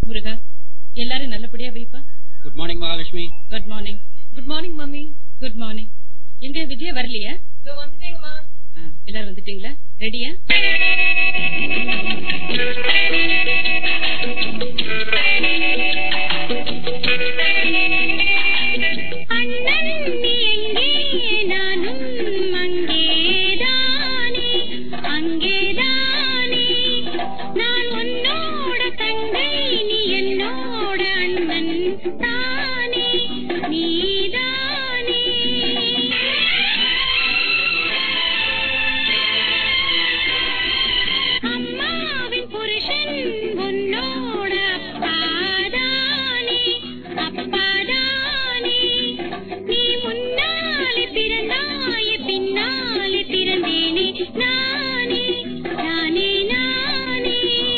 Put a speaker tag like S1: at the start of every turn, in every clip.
S1: முருகா எல்லாரும் நல்லபடியா வைப்பா
S2: good morning Mahalakshmi
S1: good morning
S3: good morning mummy
S1: good morning எங்க விஜய வரலையா
S3: இதோ வந்துட்டேங்கம்மா
S1: ஆ, எல்லாரும் வந்துட்டீங்களா ரெடியா
S4: அம்மாவின் புருஷன் உன்னோட அப்பாதானே அப்பாதானே நீ முன்னாலே பிறந்தாய பின்னாலே பிறந்தேனே நானே நானே நானே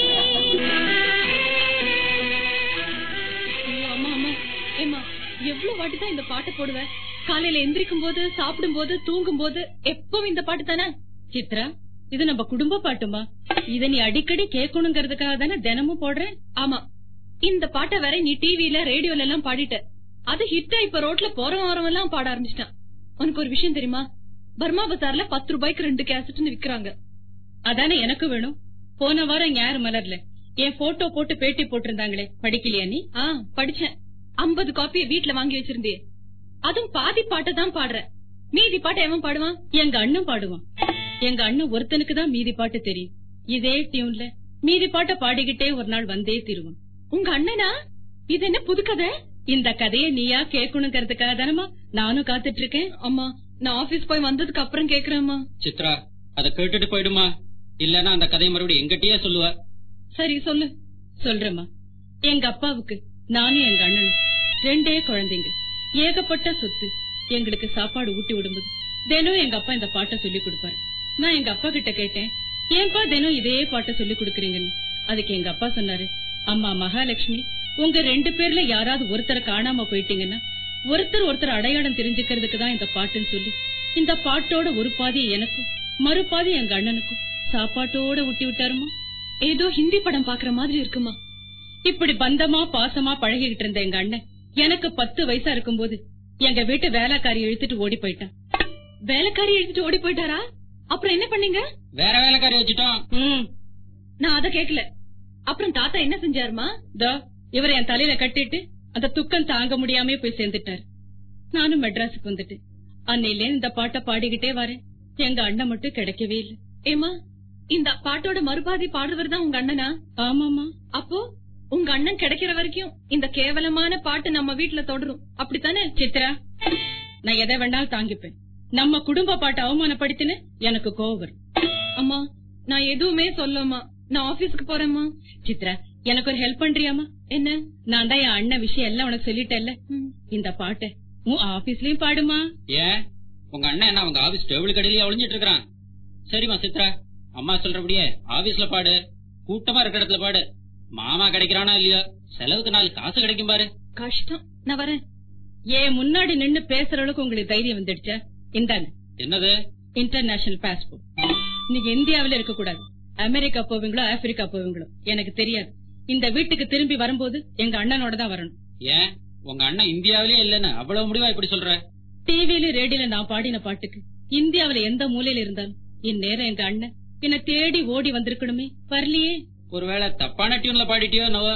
S3: ஐயோ, அம்மா அம்மா ஏம்மா எவ்வளவு வாட்டி தான் இந்த பாட்டை போடுவ காலையில எந்திரிக்கும் போது சாப்பிடும் போது தூங்கும் போது எப்பவும் இந்த பாட்டு தானே
S1: சித்ரா இது நம்ம குடும்ப பாட்டுமா இத நீ அடிக்கடி கேட்கணுங்கிறதுக்காக தானே தினமும் போடுறேன்
S3: ஆமா இந்த பாட்டை வேற நீ டிவில ரேடியோல எல்லாம் பாடிட்ட அது ஹிட்டா இப்ப ரோட்ல போறவன் வரவன் எல்லாம் பாட ஆரம்பிச்சிட்டான் உனக்கு ஒரு விஷயம் தெரியுமா பர்மா பஜார்ல பத்து ரூபாய்க்கு ரெண்டு கேசட்னு விக்கிறாங்க
S1: அதானே எனக்கு வேணும் போன வாரம் ஞாயிறு மலர்ல என் போட்டோ போட்டு பேட்டி போட்டிருந்தாங்களே படிக்கலையா நீ
S3: ஆ படிச்சேன் ஐம்பது காப்பியை வீட்ல வாங்கி வச்சிருந்தே அதுவும் பாதி பாட்டை தான் பாடுற மீதி பாட்டை எவன் பாடுவான்
S1: எங்க அண்ணன் பாடுவான் எங்க அண்ணன் ஒருத்தனுக்கு தான் மீதி பாட்டு தெரியும் இதே டியூன்ல மீதி பாட்டை பாடிக்கிட்டே ஒரு நாள் வந்தே திருவான்
S3: உங்க அண்ணனா இது என்ன புது கதை
S1: இந்த கதையை நீயா கேட்கணுங்கிறதுக்காக தானமா நானும் காத்துட்டு இருக்கேன்
S3: அம்மா நான் ஆபீஸ் போய் வந்ததுக்கு அப்புறம் கேக்குறேம்மா
S2: சித்ரா அதை கேட்டுட்டு போயிடுமா இல்லன்னா அந்த கதையை மறுபடியும் எங்கிட்டயே சொல்லுவ
S3: சரி சொல்லு
S1: சொல்றேம்மா எங்க அப்பாவுக்கு நானும் எங்க அண்ணனும் ரெண்டே குழந்தைங்க ஏகப்பட்ட சொத்து எங்களுக்கு சாப்பாடு ஊட்டி விடும்போது தினம் எங்க அப்பா இந்த பாட்டை சொல்லி கொடுப்பாரு நான் எங்க அப்பா கிட்ட கேட்டேன் ஏன்பா தினம் இதே பாட்டை சொல்லி கொடுக்கறீங்கன்னு அதுக்கு எங்க அப்பா சொன்னாரு அம்மா மகாலட்சுமி உங்க ரெண்டு பேர்ல யாராவது ஒருத்தரை காணாம போயிட்டீங்கன்னா ஒருத்தர் ஒருத்தர் அடையாளம் தெரிஞ்சுக்கிறதுக்கு தான் இந்த பாட்டுன்னு சொல்லி இந்த பாட்டோட ஒரு பாதி எனக்கும் மறுபாதி எங்க அண்ணனுக்கும் சாப்பாட்டோட ஊட்டி விட்டாருமா
S3: ஏதோ ஹிந்தி படம் பாக்குற மாதிரி இருக்குமா
S1: இப்படி பந்தமா பாசமா பழகிக்கிட்டு இருந்த எங்க அண்ணன் எனக்கு பத்து வயசா இருக்கும்போது எங்க வீட்டு வேலைக்காரி இழுத்துட்டு ஓடி போயிட்டான்
S3: வேலைக்காரி எடுத்துட்டு ஓடி போயிட்டாரா அப்புறம் என்ன பண்ணீங்க
S2: வேற வேலைக்காரி வச்சுட்டோம்
S1: ம்
S3: நான் அத கேக்கல அப்புறம் தாத்தா என்ன செஞ்சாருமா
S1: தோ இவரை என் தலையில கட்டிட்டு அந்த துக்கம் தாங்க முடியாம போய் சேர்ந்துட்டாரு நானும் மெட்ராஸுக்கு வந்துட்டேன் அன்னையில இந்த பாட்டை பாடிக்கிட்டே வரேன் எங்க அண்ணன் மட்டும் கிடைக்கவே இல்லை
S3: ஏமா இந்த பாட்டோட மறுபாதி பாடுறவர் தான் உங்க அண்ணனா
S1: ஆமாமா
S3: அப்போ உங்க அண்ணன் கிடைக்கிற வரைக்கும் இந்த கேவலமான பாட்டு நம்ம வீட்ல தொடரும் அப்படித்தானே
S1: சித்ரா நான் எதை வேணாலும் தாங்கிப்பேன் நம்ம குடும்ப பாட்டை அவமானப்படுத்தின எனக்கு கோவம் வரும்
S3: அம்மா நான் எதுவுமே சொல்லம்மா நான் ஆபீஸ்க்கு போறேம்மா
S1: சித்ரா எனக்கு ஒரு ஹெல்ப் பண்றியாமா
S3: என்ன
S1: நான் தான் என் அண்ணன் விஷயம் எல்லாம் உனக்கு சொல்லிட்டேன்ல
S3: ம்.
S1: இந்த பாட்டை உன் ஆபீஸ்லயும் பாடுமா
S2: ஏன் உங்க அண்ணன் என்ன அவங்க ஆபீஸ் டேபிள் கடையிலேயே ஒளிஞ்சிட்டு இருக்கான் சரிம்மா சித்ரா அம்மா சொல்றபடியே ஆபீஸ்ல பாடு கூட்டமா இருக்கிற இடத்துல பாடு மாமா கிடைக்கிறானா இல்லையோ செலவுக்கு நாலு காசு கிடைக்கும் பாரு
S3: கஷ்டம் நான் வரேன்
S1: ஏன் முன்னாடி நின்னு பேசுற அளவுக்கு உங்களுக்கு தைரியம் வந்துடுச்சா இந்தாங்க
S2: என்னது
S1: இன்டர்நேஷனல் பாஸ்போர்ட் நீங்க இந்தியாவில இருக்க கூடாது அமெரிக்கா போவீங்களோ ஆப்பிரிக்கா போவீங்களோ எனக்கு தெரியாது இந்த வீட்டுக்கு திரும்பி வரும்போது எங்க அண்ணனோட தான் வரணும்
S2: ஏன் உங்க அண்ணன் இந்தியாவிலேயே இல்லன்னு அவ்வளவு முடிவா இப்படி சொல்ற
S1: டிவில ரேடியோல நான் பாடின பாட்டுக்கு இந்தியாவுல எந்த மூலையில இருந்தாலும் இந்நேரம் எங்க அண்ணன் என்ன தேடி ஓடி வந்திருக்கணுமே வரலையே
S2: ஒருவேளை தப்பான டியூன்ல பாடிட்டியோ நவ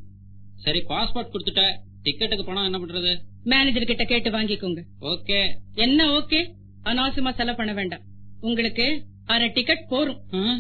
S2: சரி பாஸ்போர்ட் கொடுத்துட்ட டிக்கெட்டுக்கு பணம் என்ன பண்றது
S1: மேனேஜர் கிட்ட கேட்டு வாங்கிக்கோங்க
S2: ஓகே
S1: என்ன ஓகே அனாவசியமா செலவு பண்ண வேண்டாம் உங்களுக்கு அரை டிக்கெட் போரும்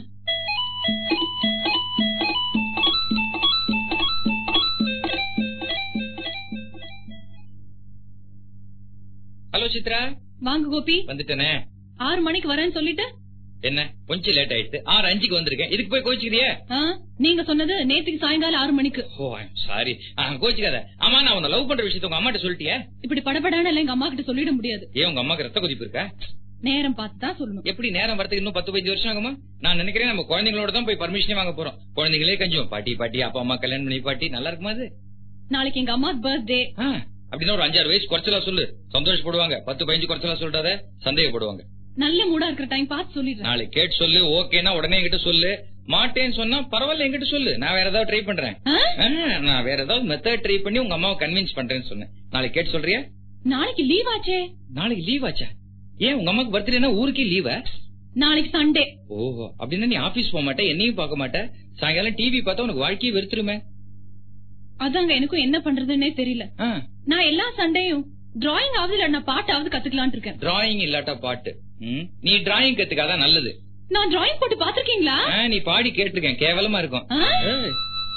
S5: ஹலோ சித்ரா
S3: வாங்க கோபி
S5: வந்துட்டேனே
S3: ஆறு மணிக்கு வரேன்னு சொல்லிட்டு
S5: என்ன கொஞ்சம் லேட் ஆயிடுச்சு ஆறு அஞ்சுக்கு வந்திருக்கேன் இதுக்கு போய் கோச்சிக்கிறியே
S3: ஆ, நீங்க சொன்னது நேத்துக்கு சாயங்காலம் ஆறு மணிக்கு
S5: ஓ சாரி கோச்சிக்காத ஆமா நான் உன்னை லவ் பண்ற விஷயத்த உங்க அம்மாட்ட சொல்லிட்டியே
S3: இப்படி படபடான எங்க அம்மா கிட்ட சொல்லிட முடியாது
S5: ஏன் உங்க அம்மாக்கு ரத்த கொதிப்பு இருக்கா
S3: நேரம் பார்த்து தான் சொல்லணும்
S5: எப்படி நேரம் வரதுக்கு இன்னும் பத்து பதினஞ்சு வருஷம் ஆகுமா நான் நினைக்கிறேன் நம்ம குழந்தைங்களோட தான் போய் பர்மிஷனே வாங்க போறோம் குழந்தைங்களே கஞ்சும் பாட்டி பாட்டி அப்பா அம்மா கல்யாணம் பண்ணி பாட்டி நல்லா இருக்குமா அது
S3: நாளைக்கு எங்க அம்மா பர்த்டே
S5: ஆ, அப்படின்னா ஒரு அஞ்சாறு வயசு குறைச்சலா சொல்லு சந்தோஷப்படுவாங்க பத்து பதினஞ்சு குறைச்சலா சொல்றாத சந்தேகப்படுவாங்க
S3: நல்ல மூடா இருக்கிற டைம் பார்த்து சொல்லிடுறேன்
S5: நாளைக்கு கேட்டு சொல்லு ஓகேனா உடனே என்கிட்ட சொல்லு மாட்டேன்னு சொன்னா பரவாயில்ல என்கிட்ட சொல்லு நான் வேற ஏதாவது ட்ரை பண்றேன்
S3: ஆ?
S5: ஆ, நான் வேற ஏதாவது மெத்தட் ட்ரை பண்ணி உங்க அம்மாவை கன்வின்ஸ் பண்றேன்னு சொன்னேன் நாளைக்கு கேட்டு சொல்றியா
S3: நாளைக்கு லீவ் ஆச்சே
S5: நாளைக்கு லீவ் ஆச்சா ஏன் உங்க அம்மாக்கு பர்த்டேனா ஊருக்கே லீவா
S3: நாளைக்கு சண்டே
S5: ஓஹோ அப்படின்னா நீ ஆபீஸ் போக மாட்டே என்னையும் பார்க்க மாட்டே சாயங்காலம் டிவி பார்த்தா உனக்கு வாழ்க்கையே வெறுத்துருமே
S3: அதாங்க எனக்கும் என்ன பண்றதுன்னே தெரியல
S5: ஆ,
S3: நான் எல்லா சண்டையும் டிராயிங் ஆகுது இல்ல நான் பாட்டாவது கத்துக்கலாம்னு இருக்கேன்
S5: டிராயிங் இல்லாட்டா பாட்டு ம், நீ டிராயிங் கத்துக்காதான் நல்லது
S3: நான் டிராயிங் போட்டு பாத்திருக்கீங்களா
S5: ஆ, நீ பாடி கேட்டிருக்கேன் கேவலமா இருக்கும் ஏய்.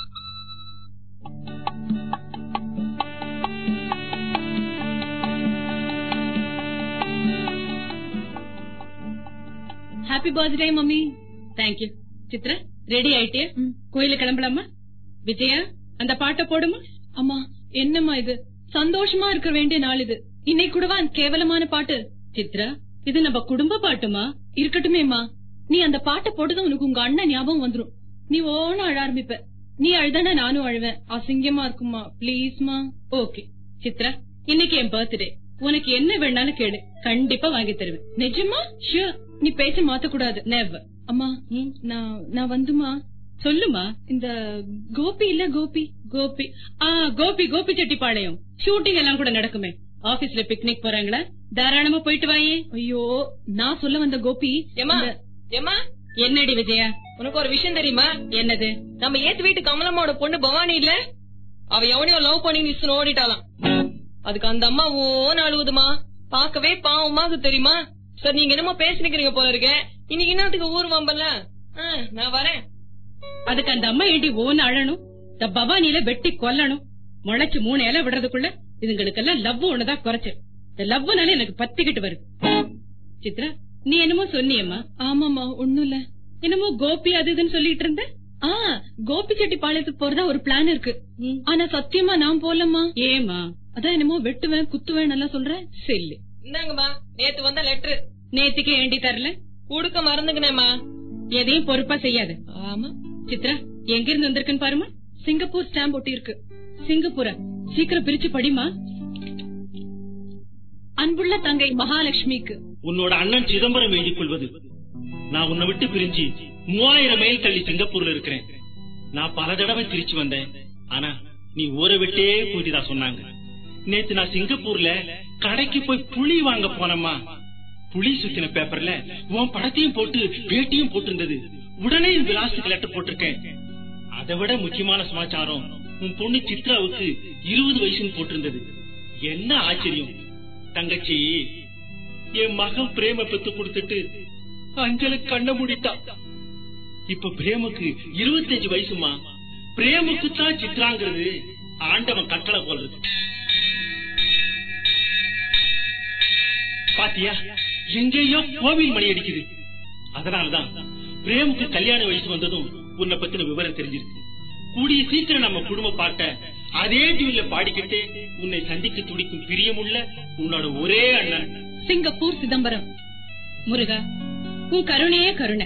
S3: Happy birthday mummy
S1: thank you Chitra ready ஆயிட்டே
S3: ம்.
S1: கோயிலுக்கு கிளம்பலாமா விஜயா அந்த பாட்டை போடுமா
S3: அம்மா என்னம்மா இது சந்தோஷமா இருக்க வேண்டிய நாள் இது இன்னைக்கு கூடவா அந்த கேவலமான பாட்டு
S1: சித்ரா இது நம்ம குடும்ப பாட்டுமா
S3: இருக்கட்டுமேம்மா நீ அந்த பாட்டை போட்டதும் உனக்கு உங்க அண்ணன் ஞாபகம் வந்துரும் நீ ஓன அழ ஆரம்பிப்ப நீ அழுதானா நானும் அழுவேன் அசிங்கமா இருக்குமா ப்ளீஸ்மா
S1: ஓகே சித்ரா இன்னைக்கு என் பர்த்டே உனக்கு என்ன வேணாலும் கேளு கண்டிப்பா வாங்கி தருவேன்
S3: நிஜமா
S1: ஷூர்
S3: நீ பேச்ச மாத்த கூடாது
S1: நெவர்
S3: அம்மா நான் நான் வந்துமா
S1: சொல்லுமா
S3: இந்த கோபி இல்ல கோபி
S1: கோபி ஆ கோபி கோபி செட்டிப்பாளையம் ஷூட்டிங் எல்லாம் கூட நடக்குமே ஆபீஸ்ல பிக்னிக் போறாங்களா தாராளமா போயிட்டு வாயே
S3: ஐயோ நான் சொல்ல வந்த கோபி
S6: ஏமா
S3: இந்த-
S6: ஏமா
S1: என்னடி விஜயா
S6: உனக்கு ஒரு விஷயம் தெரியுமா
S1: என்னது
S6: நம்ம ஏத்து வீட்டு கமலம்மாவோட பொண்ணு பவானி இல்ல அவ எவனையோ லவ் பண்ணி நிச்சு ஓடிட்டாளாம் அதுக்கு அந்த அம்மா ஓன்னு அழுவுதுமா பாக்கவே பாவமாக்கு தெரியுமா சார் நீங்க என்னமோ பேசினுக்கிறீங்க போல இருக்க இன்னைக்கு என்னத்துக்கு ஊர் வம்பல்ல ஆ, நான் வரேன்
S1: அதுக்கு அந்த அம்மா ஏண்டி ஓன்னு அழணும் இந்த பவானியில வெட்டி கொல்லணும் முளைச்சு மூணு இலை விடுறதுக்குள்ள இதுங்களுக்கெல்லாம் லவ் ஒண்ணுதான் குறைச்சு இந்த லவ்னால எனக்கு பத்திக்கிட்டு வருது சித்ரா நீ என்னமோ சொன்னியம்மா
S3: ஆமாமா ஒண்ணும் இல்ல
S1: என்னமோ கோபி அது இதுன்னு சொல்லிட்டு இருந்த
S3: ஆ கோபி செட்டிப்பாளையத்துக்கு போறதா ஒரு பிளான் இருக்கு ஆனா சத்தியமா நான் போலம்மா
S1: ஏமா
S3: அதான் என்னமோ வெட்டுவேன் குத்துவேன் நல்லா சொல்றேன்
S1: செல்லு
S6: இந்தாங்கம்மா நேத்து வந்த லெட்டர்
S1: நேத்துக்கு ஏண்டி தரல
S6: கொடுக்க மறந்துக்கினேம்மா
S1: எதையும் பொறுப்பா செய்யாது
S6: ஆமா
S1: சித்ரா எங்க இருந்து வந்திருக்குன்னு பாருமா
S3: சிங்கப்பூர் ஸ்டாம்ப் ஒட்டி இருக்கு
S1: சிங்கப்பூரா சீக்கிரம் பிரிச்சு படிமா
S3: அன்புள்ள தங்கை மகாலட்சுமிக்கு
S7: உன்னோட அண்ணன் சிதம்பரம் எழுதிக் கொள்வது நான் உன்னை விட்டு பிரிஞ்சு மூவாயிரம் மைல் தள்ளி சிங்கப்பூர்ல இருக்கிறேன் நான் பல தடவை திருச்சி வந்தேன் ஆனா நீ ஊரை விட்டே போயிட்டுதா சொன்னாங்க நேத்து நான் சிங்கப்பூர்ல கடைக்கு போய் புளி வாங்க போனம்மா புளி சுத்தின பேப்பர்ல உன் படத்தையும் போட்டு பேட்டியும் போட்டிருந்தது உடனே இந்த விலாசுக்கு லெட்டர் போட்டிருக்கேன் அதை விட முக்கியமான சமாச்சாரம் உன் பொண்ணு சித்ராவுக்கு இருபது வயசுன்னு போட்டிருந்தது என்ன ஆச்சரியம் தங்கச்சி என் மகன் பிரேம பெத்து கொடுத்துட்டு அஞ்சலுக்கு கண்ண முடித்தா இப்ப பிரேமுக்கு இருபத்தஞ்சு வயசுமா பிரேமுக்கு தான் சித்ராங்கிறது ஆண்டவன் கட்டளை போடுறது பாத்தியா எங்கேயோ கோவில் மணி அடிக்குது அதனாலதான் பிரேமுக்கு கல்யாண வயசு வந்ததும் உன்னை பத்தின விவரம் தெரிஞ்சிருக்கு கூடிய சீக்கிரம் நம்ம குடும்ப பாட்ட அதே டிவில பாடிக்கிட்டு உன்னை சந்திக்க துடிக்கும் பிரியமுள்ள உன்னோட ஒரே அண்ணன்
S3: சிங்கப்பூர் சிதம்பரம்
S1: முருகா உன் கருணையே கருணை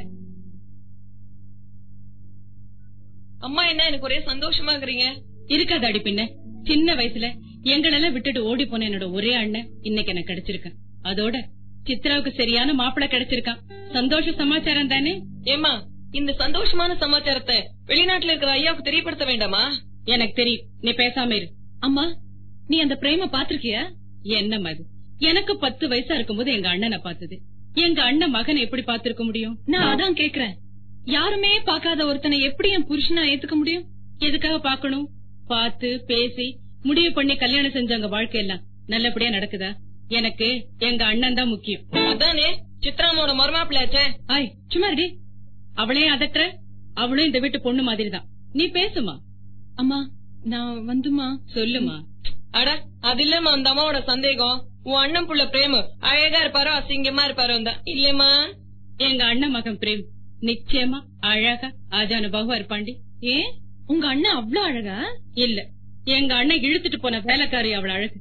S6: அம்மா என்ன எனக்கு ஒரே சந்தோஷமா இருக்கிறீங்க
S1: இருக்காதாடி பின்ன சின்ன வயசுல எங்களெல்லாம் விட்டுட்டு ஓடி போன என்னோட ஒரே அண்ணன் இன்னைக்கு எனக்கு கிடைச்சிருக்கான் அதோட சித்ராவுக்கு சரியான மாப்பிளை கிடைச்சிருக்கான் சந்தோஷ சமாச்சாரம் தானே
S6: ஏமா இந்த சந்தோஷமான சமாச்சாரத்தை வெளிநாட்டுல இருக்கிற ஐயாவுக்கு தெரியப்படுத்த வேண்டாமா
S1: எனக்கு தெரியும் நீ பேசாம இரு
S3: அம்மா நீ அந்த பிரேம பாத்திருக்கியா
S1: என்ன அது எனக்கு பத்து வயசா இருக்கும்போது எங்க அண்ணனை பார்த்தது எங்க அண்ணன் மகனை எப்படி பார்த்திருக்க முடியும்
S3: நான் அதான் கேக்குறேன் யாருமே பார்க்காத ஒருத்தனை எப்படி என் புருஷனா ஏத்துக்க முடியும்
S1: எதுக்காக பார்க்கணும் பார்த்து பேசி முடிவு பண்ணி கல்யாணம் செஞ்சவங்க வாழ்க்கை எல்லாம் நல்லபடியா நடக்குதா எனக்கு எங்க அண்ணன் தான் முக்கியம்
S6: அதானே சித்ராமோட மருமாப்பிள்ளாச்சே
S1: ஆய் சும்மா இருடி அவளையும் அதட்டுற அவளும் இந்த வீட்டு பொண்ணு மாதிரி தான் நீ பேசுமா
S3: அம்மா நான் வந்துமா
S1: சொல்லுமா
S6: அட அது இல்லம்மா அந்த அம்மாவோட சந்தேகம் உன் அண்ணன் புள்ள பிரேமு அழகா இருப்பாரோ அசிங்கமா இருப்பாரோ தான் இல்லம்மா
S1: எங்க அண்ணன் மகன் பிரேம் நிச்சயமா அழகா ஆஜானுபாவா இருப்பாண்டி
S3: ஏன் உங்க அண்ணன் அவ்ளோ அழகா
S1: இல்ல எங்க அண்ணன் இழுத்துட்டு போன வேலைக்காரி அவள் அழகு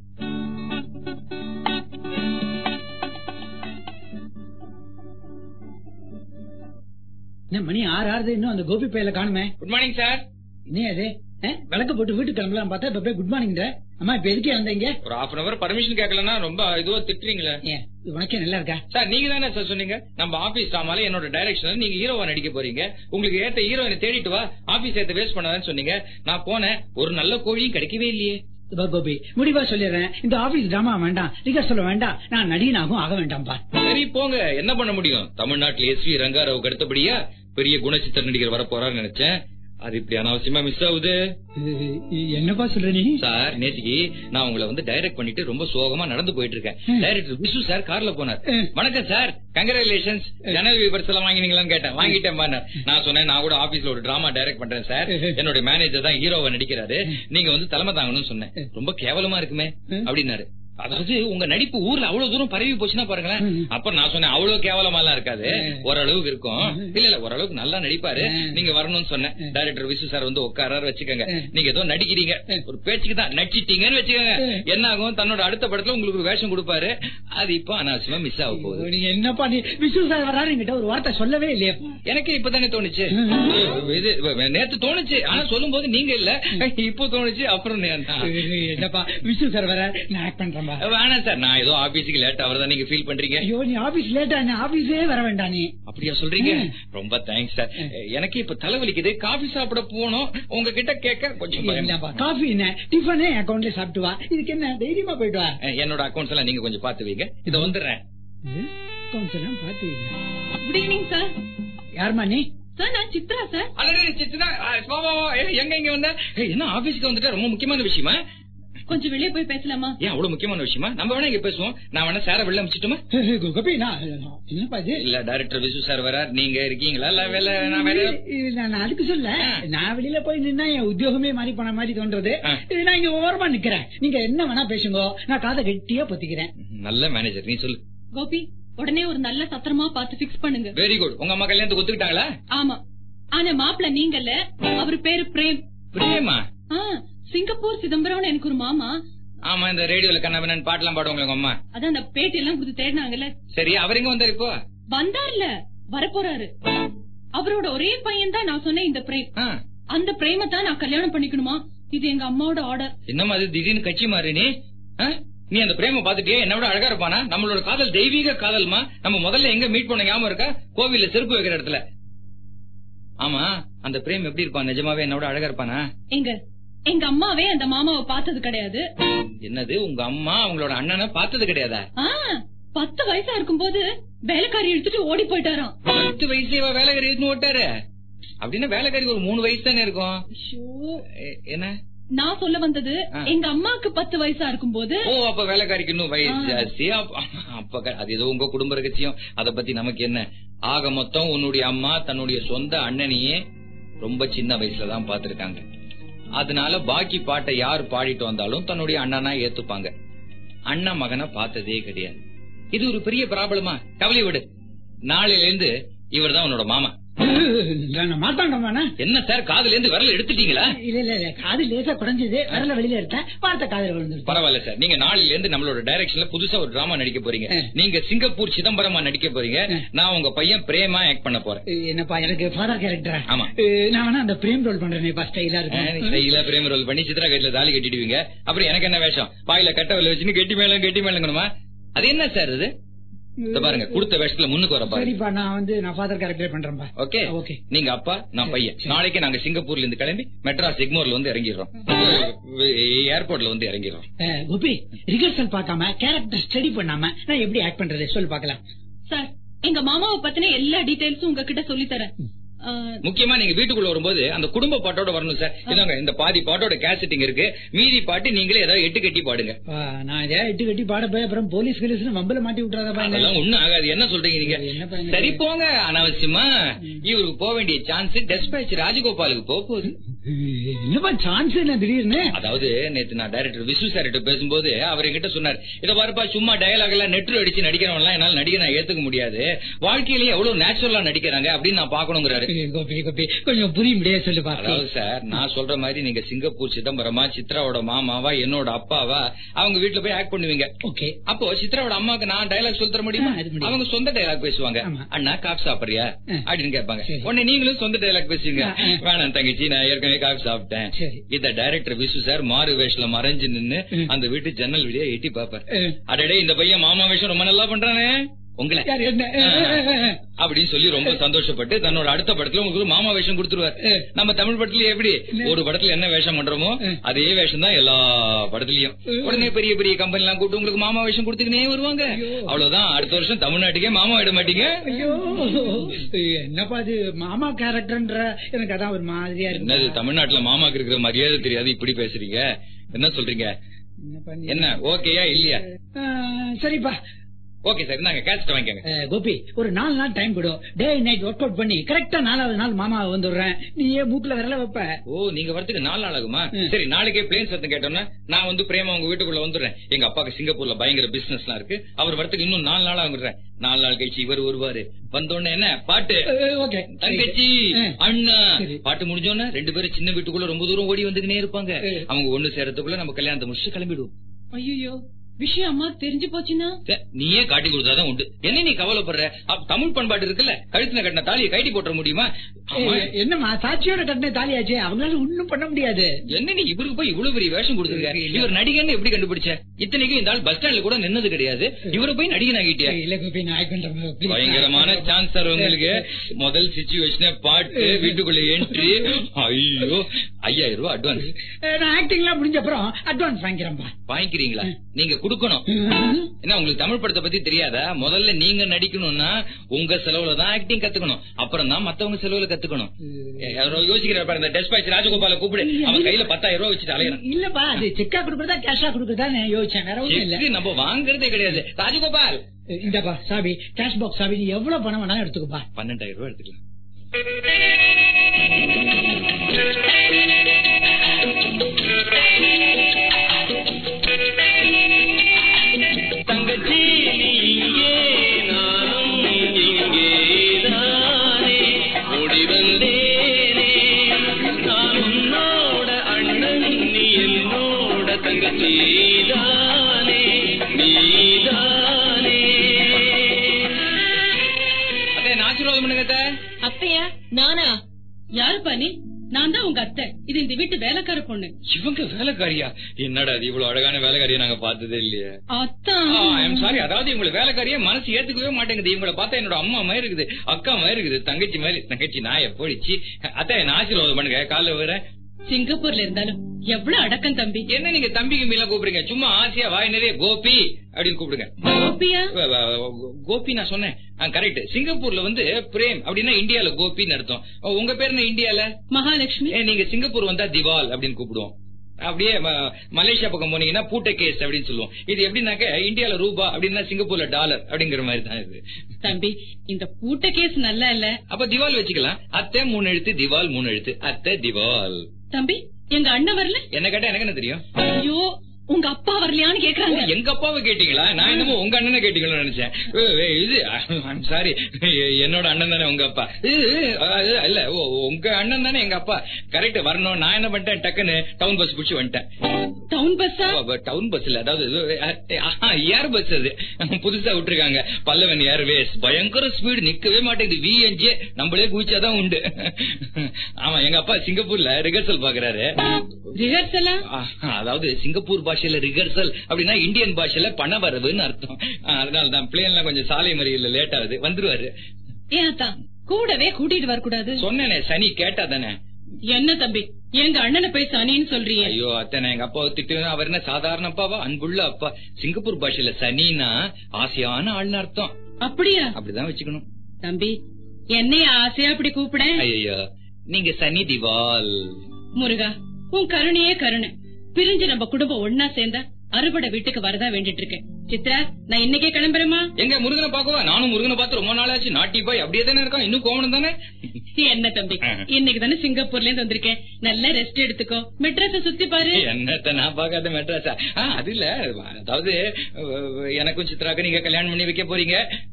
S8: என்ன மணி ஆறு ஆறுது இன்னும் அந்த கோபி பையில காணுமே
S5: குட் மார்னிங் சார்
S8: என்ன அது ஆ, விளக்கு போட்டு வீட்டுக்கு கிளம்பலாம் பார்த்தா இப்ப போய் குட் மார்னிங் அம்மா இப்ப எதுக்கு வந்தீங்க
S5: ஒரு ஹாஃப் அன் அவர் பர்மிஷன் கேட்கலன்னா ரொம்ப இதுவா திட்டுறீங்களே
S8: ஏன் இது உனக்கே நல்லா இருக்கா
S5: சார் நீங்க தானே சார் சொன்னீங்க நம்ம ஆபீஸ் ட்ராமால என்னோட டைரக்ஷன்ல நீங்க ஹீரோவா நடிக்க போறீங்க உங்களுக்கு ஏத்த ஹீரோயினை தேடிட்டு வா ஆபீஸ் ஏத்த வேஸ்ட் பண்ணாதன்னு சொன்னீங்க நான் போனேன் ஒரு நல்ல கோழியும் கிடைக்கவே இல்லையே
S8: இதோ கோபி முடிவா சொல்லிடுறேன் இந்த ஆபீஸ் டிராமா வேண்டாம் ரிகர்சல் வேண்டாம் நான் நடிகனாகவும் ஆக வேண்டாம்பா
S5: சரி போங்க என்ன பண்ண முடியும் தமிழ்நாட்டுல எஸ் வி ரங்காராவுக்கு அடுத்தபடியா பெரிய குணச்சித்திர நடிகர் வர போறான்னு நினைச்சேன் அது இப்படி அனாவசியமா மிஸ் ஆகுது
S8: இது- இது என்னப்பா சொல்ற நீ
S5: சார் நேத்திக்கு நான் உங்களை வந்து டைரக்ட் பண்ணிட்டு ரொம்ப சோகமா நடந்து போயிட்டு இருக்கேன் டைரக்டர் விசு சார் கார்ல போனார்
S8: ம்.
S5: வணக்கம் சார் கங்கராச்சுலேஷன்ஸ் ஜனல் விபர்ஸ் எல்லாம் வாங்கினீங்களான்னு கேட்டேன் வாங்கிட்டேன் பாருங்க. நான் சொன்னேன் நான் கூட ஆபீஸ்ல ஒரு டிராமா டைரக்ட் பண்றேன் சார் என்னோட மேனேஜர் தான் ஹீரோவை நடிக்கிறாரு நீங்க வந்து தலைமை தாங்கணும்னு சொன்னேன் ரொம்ப கேவலமா இருக்குமே அப்படின்னாரு அதாவது உங்க நடிப்பு ஊர்ல அவ்வளவு தூரம் பரவி போச்சுன்னா பாருங்களேன் அப்ப நான் சொன்னேன் அவ்வளவு கேவலமா எல்லாம் இருக்காது ஓரளவுக்கு இருக்கும் இல்ல இல்ல ஓரளவுக்கு நல்லா நடிப்பாரு நீங்க வரணும்னு சொன்னேன் டைரக்டர் விசு சார் வந்து உட்காராரு வச்சுக்கோங்க நீங்க ஏதோ நடிக்கிறீங்க ஒரு பேச்சுக்கு தான் நடிச்சிட்டீங்கன்னு வச்சுக்கோங்க என்ன ஆகும் தன்னோட அடுத்த படத்துல உங்களுக்கு ஒரு வேஷம் கொடுப்பாரு அது இப்ப அனாவசியமா மிஸ் ஆக போகுது
S8: நீ என்னப்பா நீ விஷ்ணு சார் வராரு என்கிட்ட ஒரு வார்த்தை சொல்லவே இல்லையப்பா
S5: எனக்கு இப்பதானே தோணுச்சு இது நேத்து தோணுச்சு ஆனா சொல்லும் போது நீங்க இல்ல இப்போ தோணுச்சு அப்புறம் நான் தான்.
S8: என்னப்பா விஷ்ணு சார் வர நான் ஆக்ட் பண்றேன்பா
S5: வேணாம் சார் நான் ஏதோ ஆபீஸுக்கு லேட் ஆவறதா நீங்க ஃபீல் பண்றீங்க
S8: ஐயோ நீ ஆபீஸ் லேட்டா நீ ஆபீஸே வர வேண்டாம் நீ
S5: அப்படியா சொல்றீங்க ரொம்ப தேங்க்ஸ் சார் எனக்கு இப்ப தலைவலிக்குது காபி சாப்பிட போனோம் உங்ககிட்ட கேட்க கொஞ்சம் பயம்.
S8: என்னப்பா காஃபி என்ன டிஃபனே அக்கௌண்ட்ல சாப்பிட்டு வா இதுக்கு என்ன தைரியமா போயிட்டு வா
S5: என்னோட அக்கௌண்ட்ஸ் எல்லாம் நீங்க கொஞ்சம் பாத்து வைங்க இத வந்துடுறேன்
S8: அக்கௌண்ட்ஸ் எல்லாம் பாத்து
S3: குட் ஈவினிங் சார்
S8: யாருமா நீ
S3: சார் நான் சித்ரா சார்
S5: அடடே, சித்துதா, ஆ, வா, வா, வா. ஏய், எங்க இங்க வந்த ஏய், என்ன ஆபீஸ்க்கு வந்துட்டா ரொம்ப முக்கியமான விஷயமா
S3: கொஞ்சம் வெளியே போய் பேசலாமா
S5: ஏன் அவ்வளவு முக்கியமான விஷயமா நம்ம வேணா இங்க பேசுவோம் நான் வேணா சார வெளில அமிச்சிட்டுமா
S8: கோபி நான் என்னப்பா இது
S5: இல்ல டைரக்டர் விசு சார் வர நீங்க இருக்கீங்களா இல்ல வேலை நான் வேற
S8: இது நான் நான் அதுக்கு சொல்ல நான் வெளியில போய் நின்னா என் உத்தியோகமே மாறி போன மாதிரி தோன்றது
S5: ஆ.
S8: இது நான் இங்க ஓரமா நிக்கிறேன் நீங்க என்ன வேணா பேசுங்க நான் காதை கெட்டியா பொத்திக்கிறேன்
S5: நல்ல மேனேஜர் நீ சொல்லு
S3: கோபி உடனே ஒரு நல்ல சத்திரமா பார்த்து ஃபிக்ஸ் பண்ணுங்க
S5: வெரி குட் உங்க அம்மா கல்யாணத்துக்கு ஒத்துக்கிட்டாங்களா
S3: ஆமா ஆனா மாப்பிள்ள நீங்கல்ல அவர் பேரு பிரேம்
S5: பிரேமா
S3: ஆ, சிங்கப்பூர் சிதம்பரம்னு எனக்கு ஒரு மாமா
S5: ஆமா இந்த ரேடியோல கண்ணாபண்ணன் பாட்டுலாம் பாடுவாங்க உங்க அம்மா
S3: அதான் அந்த பேட்டி எல்லாம் கொடுத்து தேடினாங்கல்ல
S5: சரி அவர் எங்க வந்தாரு இப்போ
S3: வந்தார்ல வரப்போறாரு அவரோட ஒரே பையன் தான் நான் சொன்னேன் இந்த பிரேம்
S5: ஆ,
S3: அந்த பிரேம தான் நான் கல்யாணம் பண்ணிக்கணுமா இது எங்க அம்மாவோட ஆர்டர்
S5: என்னம்மா அது திடீர்னு கட்சி மாறி நீ ஆ? நீ அந்த பிரேம பாத்துட்டியே என்ன விட அழகா இருப்பானா நம்மளோட காதல் தெய்வீக காதல்மா நம்ம முதல்ல எங்க மீட் பண்ண ஞாபகம் இருக்கா கோவில்ல செருப்பு வைக்கிற இடத்துல ஆமா அந்த பிரேம் எப்படி இருப்பான் நிஜமாவே என்னோட அழகா இருப்பானா
S3: எங்க எங்க அம்மாவே அந்த மாமாவை பார்த்தது கிடையாது
S5: என்னது உங்க அம்மா அவங்களோட அண்ணனை பார்த்தது கிடையாதா
S3: ஆ, பத்து வயசா இருக்கும்போது வேலைக்காரி எடுத்துட்டு ஓடி போயிட்டாராம்
S5: பத்து வயசு இவ வேலைக்காரி எடுத்துன்னு ஓட்டாரு அப்படின்னா வேலைக்காரிக்கு ஒரு மூணு வயசு தானே இருக்கும்
S3: ஐயோ,
S5: எ- என்ன
S3: நான் சொல்ல வந்தது
S5: ஆ.
S3: எங்க அம்மாக்கு பத்து வயசா இருக்கும்போது
S5: ஓ அப்ப வேலைக்காரிக்கு இன்னும் வயசு
S3: ஆ.
S5: ஜாஸ்தி அப்ப அப்ப க- அது ஏதோ உங்க குடும்ப ரகசியம் அத பத்தி நமக்கு என்ன ஆக மொத்தம் உன்னுடைய அம்மா தன்னுடைய சொந்த அண்ணனையே ரொம்ப சின்ன வயசுல தான் பாத்திருக்காங்க அதனால பாக்கி பாட்டை யார் பாடிட்டு வந்தாலும் தன்னுடைய அண்ணனா ஏத்துப்பாங்க அண்ணன் மகனை பார்த்ததே கிடையாது இது ஒரு பெரிய ப்ராப்ளமா கவலை விடு நாளையில இருந்து இவர் தான் உன்னோட மாமா
S8: நான் மாத்தாண்டமாண்ணா
S5: என்ன சார் காதுல இருந்து விரல எடுத்துட்டீங்களா
S8: இல்ல இல்ல இல்ல காது லேசா குறைஞ்சது வரல வெளியில இருக்கேன் வார்த்தை காதல விழுந்துருச்சு
S5: பரவாயில்ல சார் நீங்க நாளையில இருந்து நம்மளோட டைரக்ஷன்ல புதுசா ஒரு டிராமா நடிக்க போறீங்க
S8: ஆ.
S5: நீங்க சிங்கப்பூர் சிதம்பரமா நடிக்க போறீங்க
S8: ஆ.
S5: நான் உங்க பையன் பிரேமா ஆக்ட் பண்ண போறேன்
S8: என்னப்பா எனக்கு ஃபாதர் கேரக்டரா
S5: ஆமா.
S8: நான் வேணா அந்த பிரேம் ரோல் பண்றேனேப்பா ஸ்டைலா இருக்கும்
S5: ஸ்டைலா பிரேம ரோல் பண்ணி சித்ரா கையில தாலி கட்டிடுவீங்க அப்புறம் எனக்கு என்ன வேஷம் பாயில கட்ட வல வச்சுன்னு கெட்டி மேலும் கெட்டி மேலங்கணுமா அது என்ன சார் இது இதோ பாருங்க கொடுத்த வேஷத்துல முன்னுக்கு வர பாருங்க
S8: சரிப்பா நான் வந்து நான் ஃபாதர் கேரக்டர் பண்றேன்பா
S5: ஓகே
S8: ஓகே
S5: நீங்க அப்பா நான் பையன்
S8: சரி.
S5: நாளைக்கு நாங்க சிங்கப்பூர்ல இருந்து கிளம்பி மெட்ராஸ் எக்மோர்ல வந்து இறங்கிடுறோம் ஏர்போர்ட்ல வந்து இறங்கிடுறோம்
S8: அஹ், கோபி ரிஹர்சல் பார்க்காம கேரக்டர் ஸ்டடி பண்ணாம நான் எப்படி ஆக்ட் பண்றது சொல்லு பார்க்கலாம்
S3: சார் எங்க மாமாவை பத்தின எல்லா டீடைல்ஸும் உங்ககிட்ட சொல்லி தரேன் ஆ,
S5: முக்கியமா நீங்க வீட்டுக்குள்ள வரும்போது அந்த குடும்ப பாட்டோட வரணும் சார் இதாங்க இந்த பாதி பாட்டோட கேசட்டிங் இருக்கு மீதி பாட்டு நீங்களே ஏதாவது எட்டு கட்டி பாடுங்க
S8: ஆ, நான் இதே எட்டு கட்டி பாட போய் அப்புறம் போலீஸ் கிலீஸ் வம்பல மாட்டி விட்டுறாதப்பா என்ன?
S5: அதெல்லாம் ஒண்ணும் ஆகாது என்ன சொல்றீங்க நீங்க
S8: என்னப்பா எனக்கு-
S5: சரி போங்க அனாவசியமா இவருக்கு போக வேண்டிய சான்ஸ் டெஸ்பேச் ராஜகோபாலுக்கு போக போகுது
S8: என்னப்பா சான்ஸ் என்ன திடீர்னு
S5: அதாவது நேத்து நான் டைரக்டர் விசு சார் கிட்ட பேசும்போது அவர் என்கிட்ட சொன்னார் இத பாருப்பா சும்மா டயலாக் எல்லாம் நெட்ரு அடிச்சு நடிக்கிறவன் எல்லாம் என்னால நடிக்க நான் ஏத்துக்க முடியாது வாழ்க்கையிலேயே எவ்வளவு நேச்சுரலா நடிக்கிறாங்க அப்படின்னு நான் பாக்கணுங்கிறாரு
S8: கோபி கோபி கொஞ்சம் புரியும்படியே சொல்லு
S5: அதாவது
S8: பாத்து
S5: சார் நான் சொல்ற மாதிரி நீங்க சிங்கப்பூர் சிதம்பரமா சித்ராவோட மாமாவா என்னோட அப்பாவா அவங்க வீட்டுல போய் ஆக்ட் பண்ணுவீங்க
S8: ஓகே
S5: அப்போ சித்ராவோட அம்மாவுக்கு நான் டயலாக் சொல்லி தர முடியுமா
S8: ஆ, அது முடியும்.
S5: அவங்க சொந்த டயலாக் பேசுவாங்க
S8: ஆமா.
S5: அண்ணா காஃபி சாப்பிடுறியா
S8: ஆ.
S5: அப்படின்னு கேட்பாங்க
S8: சரி.
S5: உடனே நீங்களும் சொந்த டயலாக் பேசுவீங்க
S8: ஆ, ஆ.
S5: வேணாம் தங்கச்சி நான் ஏற்கனவே காஃபி சாப்பிட்டேன்
S8: சரி.
S5: இத டைரக்டர் விசு சார் மாறு வேஷத்துல மறைஞ்சு நின்னு
S8: ம்.
S5: அந்த வீட்டு ஜன்னல் வழியா எட்டி பாப்பார்
S8: ம்.
S5: அடடே இந்த பையன் மாமா வேஷம் ரொம்ப நல்லா பண்றானே உங்களை
S8: யார் என்ன அஹ், அஹ், அஹ், அஹ்.
S5: அப்படின்னு சொல்லி ரொம்ப சந்தோஷப்பட்டு தன்னோட அடுத்த படத்துல உங்களுக்கு ஒரு மாமா வேஷம் கொடுத்துருவார் நம்ம தமிழ் படத்துல எப்படி ஒரு படத்துல என்ன வேஷம் பண்றோமோ அதே வேஷம் தான் எல்லா படத்துலயும் உடனே பெரிய பெரிய கம்பெனி எல்லாம் கூப்பிட்டு உங்களுக்கு மாமா வேஷம் கொடுத்துக்கினே வருவாங்க அவ்வளவுதான் அடுத்த வருஷம் தமிழ்நாட்டுக்கே மாமா விட மாட்டீங்க
S8: ஐயோ என்னப்பா இது மாமா கேரக்டர்ன்ற எனக்கு அதான் ஒரு மாதிரியா
S5: என்னது
S8: இருக்கு
S5: தமிழ்நாட்டுல மாமாக்கு இருக்கிற மரியாதை தெரியாது இப்படி பேசுறீங்க என்ன சொல்றீங்க
S8: என்னப்பா நீ?
S5: என்ன ஓகேயா இல்லையா
S8: அஹ், சரிப்பா
S5: ஓகே சார் நாங்க கேஸ்ட் வாங்கிக்கோங்க
S8: அஹ், கோபி ஒரு நாலு நாள் டைம் கொடு டே நைட் ஒர்க் அவுட் பண்ணி கரெக்டா நாலாவது நாள் மாமா வந்துடுறேன் நீ ஏன் மூக்குல விரல வைப்ப
S5: ஓ நீங்க வரதுக்கு நாலு நாள் ஆகுமா
S8: ம்.
S5: சரி நாளைக்கே பிளேன் சத்தம் கேட்டோம்னா நான் வந்து பிரேமா உங்க வீட்டுக்குள்ள வந்துடுறேன் எங்க அப்பாக்கு சிங்கப்பூர்ல பயங்கர பிசினஸ் எல்லாம் இருக்கு அவர் வரதுக்கு இன்னும் நாலு நாள் ஆகுறேன் நாலு நாள் கழிச்சு இவர் வருவாரு வந்தோடனே என்ன பாட்டு
S8: அஹ், ஓகே
S5: தங்கச்சி
S8: ம்.
S5: அண்ணா
S8: சரி.
S5: பாட்டு முடிஞ்சோன்னு ரெண்டு பேரும் சின்ன வீட்டுக்குள்ள ரொம்ப தூரம் ஓடி வந்துக்கினே இருப்பாங்க
S8: ம்.
S5: அவங்க ஒண்ணு சேரத்துக்குள்ள நம்ம கல்யாணத்தை முடிச்சு கிளம்பிடுவோம்
S1: ஐயோ விஷயம் அம்மா தெரிஞ்சு போச்சுன்னா
S5: சே, நீயே காட்டி கொடுத்தாதான் உண்டு என்ன நீ கவலைப்படுற அப்ப தமிழ் பண்பாடு இருக்குல்ல கழுத்துல கட்டின தாலியை கைட்டி போட்டுற முடியுமா ஆமா.
S8: ஏய், என்னம்மா சாட்சியோட கட்டின தாலியாச்சே அவங்களால ஒண்ணும் பண்ண முடியாது
S5: என்ன நீ இவருக்கு போய் இவ்வளவு பெரிய வேஷம் கொடுத்துருக்காரு இவர் நடிகன்னு எப்படி கண்டுபிடிச்ச இத்தனைக்கும் இந்த ஆள் பஸ் ஸ்டாண்ட்ல கூட நின்னது கிடையாது இவரை போய் நடிகன் ஆகிட்டியா
S8: இல்ல கோபி நான் பண்றேன் please.
S5: பயங்கரமான சான்ஸ் சார் உங்களுக்கு முதல் சிச்சுவேஷன் பாட்டு வீட்டுக்குள்ள என்ட்ரி ஐயோ ஐயாயிரம் ரூபாய் அட்வான்ஸ்
S8: அஹ், நான் ஆக்டிங் எல்லாம் முடிஞ்ச அப்புறம் அட்வான்ஸ் வாங்கிக்கிறேன்பா
S5: வாங்கிக்கிறீங்களா நீங்க கொடுக்கணும் என்ன உங்களுக்கு தமிழ் படத்தை பத்தி தெரியாதா முதல்ல நீங்க நடிக்கணும்னா உங்க செலவுல தான் ஆக்டிங் கத்துக்கணும் அப்புறம் தான் மத்தவங்க செலவுல கத்துக்கணும் யாரோ யோசிக்கிற பாரு இந்த டெஸ்பாச் ராஜகோபால கூப்பிடு அவன் கையில பத்தாயிரம் ரூபாய் வச்சுட்டு அலையறான்
S8: இல்லப்பா அது செக்கா கொடுக்கறதா கேஷா கொடுக்கறதா நான் யோசிச்சேன் வேற ஒண்ணும் இல்ல
S5: செக்கு நம்ம வாங்குறதே கிடையாது ராஜகோபால்
S8: இந்தப்பா சாவி கேஷ் பாக்ஸ் சாவி நீ எவ்வளவு பணம் வேணாலும் எடுத்துக்கப்பா
S5: பன்னெண்டாயிரம் ரூபாய் எடுத்துக்கலாம்
S7: தங்கச்சி நீ இங்கே நானும் இங்கேதானே ஓடி வந்தேனே நான் உன்னோட அண்ணன் நீ என்னோட தங்கச்சி தானே நீதானே
S5: அத்தை நான் ஆசீர்வாதம் பண்ணுங்க அத்தை.
S6: அத்தையா நானா
S1: யாருப்பா நீ நான் தான் உங்க அத்தை இது இந்த வீட்டு வேலைக்கார பொண்ணு
S5: இவங்க வேலைக்காரியா என்னடா இது இவ்வளவு அழகான வேலைக்காரியா நாங்க பார்த்ததே இல்லையே
S1: அத்தான்
S5: ஐம் சாரி அதாவது இவங்களை வேலைக்காரியே மனசு ஏத்துக்கவே மாட்டேங்குது இவங்களை பார்த்தா என்னோட அம்மா மாதிரி இருக்குது அக்கா மாதிரி இருக்குது தங்கச்சி மாதிரி தங்கச்சி நான் எப்படிச்சு அத்தை என்ன ஆசீர்வாதம் பண்ணுங்க காலைல வரேன்
S1: சிங்கப்பூர்ல இருந்தாலும் எவ்வளவு அடக்கம் தம்பி
S5: என்ன நீங்க தம்பி கிம்பிலாம் கூப்பிடுங்க சும்மா ஆசையா வாய் நிறைய கோபி அப்படின்னு கூப்பிடுங்க
S1: கோபியா
S5: வ- வ- கோபி நான் சொன்னேன் கரெக்ட் சிங்கப்பூர்ல வந்து பிரேம் அப்படின்னா இந்தியால கோபின்னு அர்த்தம் உங்க பேர் என்ன இந்தியால
S1: மகாலட்சுமி
S5: ஏ, நீங்க சிங்கப்பூர் வந்தா திவால் அப்படின்னு கூப்பிடுவோம் அப்படியே ம- மலேசியா பக்கம் போனீங்கன்னா பூட்ட கேஸ் அப்படின்னு சொல்லுவோம் இது எப்படின்னாக்க இந்தியால ரூபா அப்படின்னா சிங்கப்பூர்ல டாலர் அப்படிங்கிற மாதிரி தான் இது
S1: தம்பி இந்த பூட்ட கேஸ் நல்லா இல்ல
S5: அப்ப திவால் வச்சுக்கலாம் அத்தை மூணு எழுத்து திவால் மூணு எழுத்து அத்தை திவால்
S1: தம்பி எங்க அண்ணன் வரல
S5: என்ன கேட்டா எனக்கு என்ன தெரியும்
S1: ஐயோ உங்க அப்பா வரலையான்னு
S5: ஓ,
S1: கேக்குறாங்க
S5: எங்க அப்பாவை கேட்டீங்களா நான் என்னமோ உங்க அண்ணனை கேட்டீங்களோன்னு நினைச்சேன் ஏ, ஏ, இது சாரி என்னோட அண்ணன் தானே உங்க அப்பா இது, அது, இல்ல ஓ, உங்க அண்ணன் தானே எங்க அப்பா கரெக்ட் வரணும் நான் என்ன பண்ணிட்டேன் டக்குன்னு டவுன் பஸ் பிடிச்சி வந்துட்டேன்
S1: டவுன் பஸ்ஸா
S5: டவுன் பஸ் இல்ல அதாவது ஏர் பஸ் அது புதுசா விட்டுருக்காங்க பல்லவன் ஏர்வேஸ் பயங்கர ஸ்பீடு நிக்கவே மாட்டேங்குது விஎன்ஜே நம்மளே குதிச்சாதான் உண்டு ஆமா எங்க அப்பா சிங்கப்பூர்ல ரிஹர்சல் பாக்குறாரு
S1: ரிஹர்சலா
S5: அதாவது சிங்கப்பூர் பாஷையில ரிஹர்சல் அப்படின்னா இந்தியன் பாஷையில பண வரவுன்னு அர்த்தம் அதனால தான் பிளேன்ல கொஞ்சம் சாலை மறியல லேட் ஆகுது வந்துருவாரு
S1: ஏன் அத்தான் கூடவே கூட்டிட்டு வரக்கூடாது
S5: சொன்னேனே சனி கேட்டா தானே
S1: என்ன தம்பி எங்க அண்ணனை போய் சனின்னு சொல்றியே
S5: ஐயோ அத்தனை எங்க அப்பாவை திட்டு அவர் என்ன சாதாரண அப்பாவா அன்புள்ள அப்பா சிங்கப்பூர் பாஷையில சனின்னா ஆசையான ஆள்னு அர்த்தம்
S1: அப்படியா
S5: அப்படிதான் வச்சுக்கணும்
S1: தம்பி என்னைய ஆசையா அப்படி கூப்பிட
S5: ஐயோ நீங்க சனி திவால்
S1: முருகா உன் கருணையே கருணை பிரிஞ்சு நம்ம குடும்பம் ஒன்னா சேர்ந்தா அறுபடை வீட்டுக்கு வரதா வேண்டிட்டு இருக்கேன் சித்ரா நான் இன்னைக்கே கிளம்புறேமா
S5: எங்க முருகனை பாக்கவா நானும் முருகனை பார்த்து ரொம்ப நாளாச்சு நாட்டி பாய் அப்படியே தானே இருக்கான் இன்னும் கோவணம் தானே
S1: என்ன தம்பி இன்னைக்கு தானே சிங்கப்பூர்ல இருந்து வந்திருக்கேன் நல்லா ரெஸ்ட் எடுத்துக்கோ மெட்ராஸ சுத்தி பாரு
S5: என்னத்த நான் பாக்காத மெட்ராஸா ஆ, அது இல்ல அதாவது அஹ், எனக்கும் சித்ராக்கு நீங்க கல்யாணம் பண்ணி வைக்க போறீங்க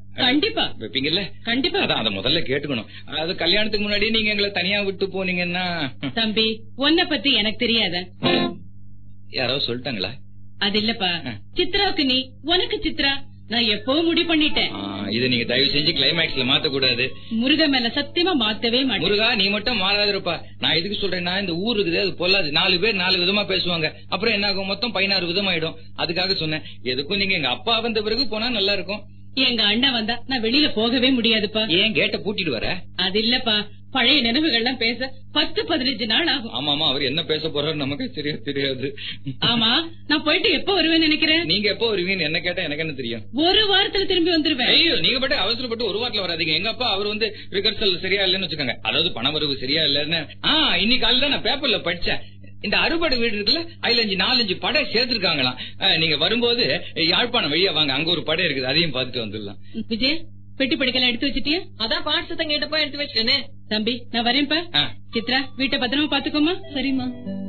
S1: கண்டிப்பா
S5: வைப்பீங்கல்ல
S1: கண்டிப்பா
S5: அதான் அத முதல்ல கேட்டுக்கணும் அது கல்யாணத்துக்கு முன்னாடி நீங்க எங்களை தனியா விட்டு போனீங்கன்னா
S1: தம்பி உன்னை பத்தி எனக்கு தெரியாத
S5: யாராவது சொல்லிட்டாங்களா
S1: அது இல்லப்பா
S5: ஆ.
S1: சித்ராவுக்கு நீ உனக்கு சித்ரா நான் எப்பவும் முடிவு பண்ணிட்டேன்
S5: ஆ, இதை நீங்க தயவு செஞ்சு கிளைமேக்ஸ்ல மாத்த கூடாது
S1: முருக மேல சத்தியமா மாத்தவே மாட்டேன்
S5: முருகா நீ மட்டும் மாறாதிருப்பா நான் எதுக்கு சொல்றேன்னா இந்த ஊர் இருக்குது அது பொல்லாது நாலு பேர் நாலு விதமா பேசுவாங்க அப்புறம் என்ன ஆகும் மொத்தம் பதினாறு விதமாயிடும் அதுக்காக சொன்னேன் எதுக்கும் நீங்க எங்க அப்பா வந்த பிறகு போனா நல்லா இருக்கும்
S1: எங்க அண்ணன் வந்தா நான் வெளியில போகவே முடியாதுப்பா
S5: ஏன் கேட்ட பூட்டிட்டு வர
S1: அது இல்லப்பா பழைய நினைவுகள்லாம் பேச பத்து பதினஞ்சு நாள் ஆகும்
S5: ஆமாமா அவர் என்ன பேச போறாரு நமக்கு தெரிய தெரியாது
S1: ஆமா நான் போயிட்டு எப்ப வருவேன்னு நினைக்கிறேன்
S5: நீங்க எப்போ வருவீங்கன்னு என்ன கேட்டா எனக்கு என்ன தெரியும்
S1: ஒரு வாரத்துல திரும்பி வந்துருவேன்
S5: ஐயோ நீங்க பட்டு அவசரப்பட்டு ஒரு வாரத்துல வராதீங்க எங்க அப்பா அவர் வந்து ரிகர்சல் சரியா இல்லைன்னு வச்சுக்கோங்க அதாவது பணவரவு சரியா இல்லைன்னு ஆ இன்னைக்கு காலையில நான் பேப்பர்ல படிச்சேன் இந்த அறுபடை வீடு இருக்குல்ல அதுல அஞ்சு நாலஞ்சு படை சேர்த்திருக்காங்களாம் அஹ், நீங்க வரும்போது யாழ்ப்பாணம் வழியா வாங்க அங்க ஒரு படை இருக்குது அதையும் பார்த்துட்டு வந்துடலாம்
S1: விஜய் பெட்டி படிக்கலாம் எடுத்து வச்சிட்டியா
S6: அதான் பாட்டு சத்தம் கேட்டப்போ எடுத்து வச்சிட்டேனே
S1: தம்பி நான் வரேன்ப்பா
S5: ஆ.
S1: சித்ரா வீட்டை பத்திரமா பாத்துக்கோமா
S3: சரிம்மா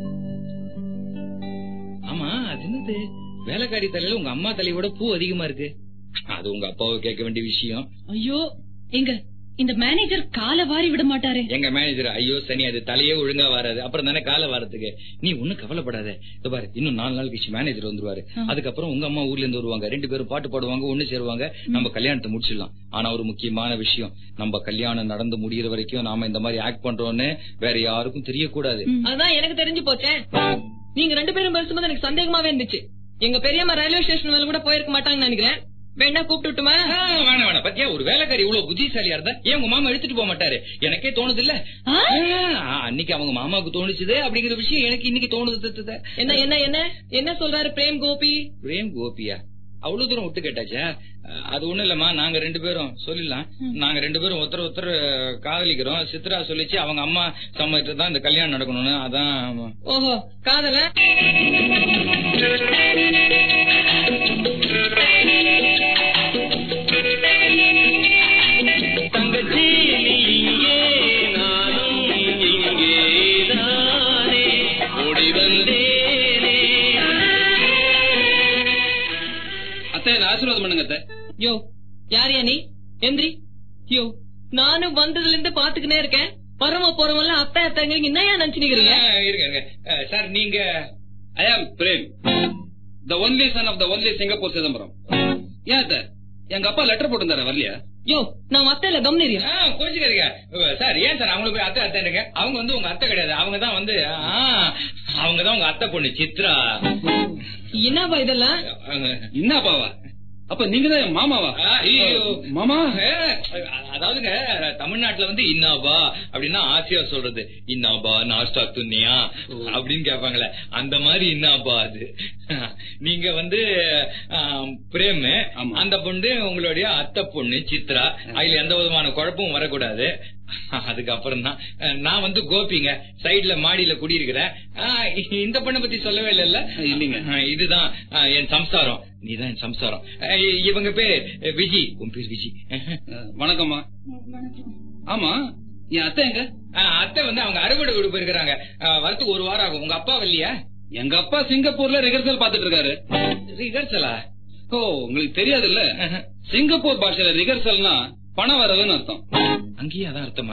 S5: ஆமா அது என்னது வேலைக்காரி தலையில உங்க அம்மா தலையோட பூ அதிகமா இருக்கு அது உங்க அப்பாவை கேட்க வேண்டிய விஷயம்
S3: ஐயோ எங்க இந்த மேனேஜர் காலை வாரி விட மாட்டாரே
S5: எங்க மேனேஜர் ஐயோ சனி அது தலையே ஒழுங்கா வராது அப்புறம் தானே காலை வாரத்துக்கு நீ ஒண்ணும் கவலைப்படாத இதோ பாரு இன்னும் நாலு நாள் கழிச்சு மேனேஜர் வந்துருவாரு அதுக்கப்புறம் உங்க அம்மா ஊர்ல இருந்து வருவாங்க ரெண்டு பேரும் பாட்டு பாடுவாங்க ஒண்ணு சேருவாங்க நம்ம கல்யாணத்தை முடிச்சிடலாம் ஆனா ஒரு முக்கியமான விஷயம் நம்ம கல்யாணம் நடந்து முடியற வரைக்கும் நாம இந்த மாதிரி ஆக்ட் பண்றோம்னு வேற யாருக்கும் தெரியக்கூடாது
S6: அதுதான் எனக்கு தெரிஞ்சு போச்சே நீங்க ரெண்டு பேரும் பேசும்போது எனக்கு சந்தேகமாவே இருந்துச்சு எங்க பெரியம்மா ரயில்வே ஸ்டேஷன் மேல கூட போயிருக்க மாட்டாங்கன்னு நினைக்கிறேன் வேணா கூப்பிட்டுட்டுமா
S5: ஆ, வேணாம் வேணாம் பத்தியா ஒரு வேலைக்காரி இவ்வளவு புத்திசாலியா இருந்தா ஏன் உங்க மாமா எடுத்துட்டு போக மாட்டாரு எனக்கே தோணுது இல்ல அன்னைக்கு அவங்க மாமாவுக்கு தோணுச்சுது அப்படிங்கிற விஷயம் எனக்கு இன்னைக்கு தோணுது
S6: என்ன என்ன என்ன என்ன சொல்றாரு பிரேம் கோபி
S5: பிரேம் கோபியா அவ்வளவு தூரம் விட்டு கேட்டாச்சா அஹ், அது ஒண்ணும் இல்லம்மா நாங்க ரெண்டு பேரும் சொல்லிடலாம் நாங்க ரெண்டு பேரும் ஒருத்தர் ஒருத்தர் காதலிக்கிறோம் சித்ரா சொல்லிச்சு அவங்க அம்மா சம்மதிட்டு தான் இந்த கல்யாணம் நடக்கணும்னு அதான்
S6: ஓஹோ காதல
S7: தங்கச்சி நீ இங்கே நானும் இங்கே தானே ஓடி வந்தேனே அத்தை என்ன ஆசீர்வாதம் பண்ணுங்க அத்தை
S6: யோ யார் யா நீ எந்திரி யோ நானும் வந்ததுல இருந்து பாத்துக்கினே இருக்கேன் வரவ போறவங்க அத்தை அத்தைங்க என்ன ஏன் நினைச்சுக்கிறீங்க
S5: அஹ், இருங்க இருங்க அஹ், சார் நீங்க
S7: I am Prem the only son of the only Singapore Chidambaram ஏன் அத்தை எங்க அப்பா லெட்டர் போட்டிருந்தாரு வரலையா
S6: யோ நான் அத்தை இல்ல கம்னீரியா
S5: ஆ, கொஞ்சிக்காதீங்க அஹ், சார் ஏன் சார் அவங்களுக்கு போய் அத்தை அத்தைங்க அவங்க வந்து உங்க அத்தை கிடையாது அவங்க தான் வந்து அவங்க தான் உங்க அத்தை பொண்ணு சித்ரா
S6: என்னப்பா இதெல்லாம்
S5: அவங்க-
S7: என்னப்பாவா அப்ப நீங்க தான் என் மாமாவா
S5: ஆ, ஐயோ.
S7: மாமா
S5: அஹ், அதாவதுங்க தமிழ்நாட்டுல வந்து இன்னாபா அப்படின்னா ஆசையா சொல்றது இன்னாபா நாஸ்டா துண்ணியா அப்படின்னு கேட்பாங்களே அந்த மாதிரி இன்னாபா அது நீங்க வந்து ஆம், பிரேம்
S7: ஆமா.
S5: அந்த பொண்ணு உங்களுடைய அத்தை பொண்ணு சித்ரா அதுல எந்த விதமான குழப்பமும் வரக்கூடாது அதுக்கப்புறம் தான் அஹ், நான் வந்து கோபிங்க சைடுல மாடியில குடியிருக்கிறேன் ஆஹ், இந்த பொண்ணை பத்தி சொல்லவே இல்லைல்ல
S7: இல்லைங்க.
S5: ஆஹ், இதுதான் ஆஹ், என் சம்சாரம் நீதான் என் சம்சாரம் அஹ், இவங்க பேர் விஜி உன் பேர் விஜி
S7: அஹ், வணக்கம்மா ஆமா என் அத்தை எங்க
S5: ஆஹ், அத்தை வந்து அவங்க அறுவடை வீடு போயிருக்கிறாங்க ஆஹ், வரத்துக்கு ஒரு வாரம் ஆகும் உங்க அப்பா இல்லையா
S7: எங்க அப்பா சிங்கப்பூர்ல ரிஹர்சல் பாத்துட்டு இருக்காரு
S5: ரிகர்சலா
S7: ஓ உங்களுக்கு தெரியாது இல்ல சிங்கப்பூர் பாஷையில ரிஹர்சல்னா பண வரவுன்னு அர்த்தம்
S5: அங்கேயே அதான் அர்த்தமா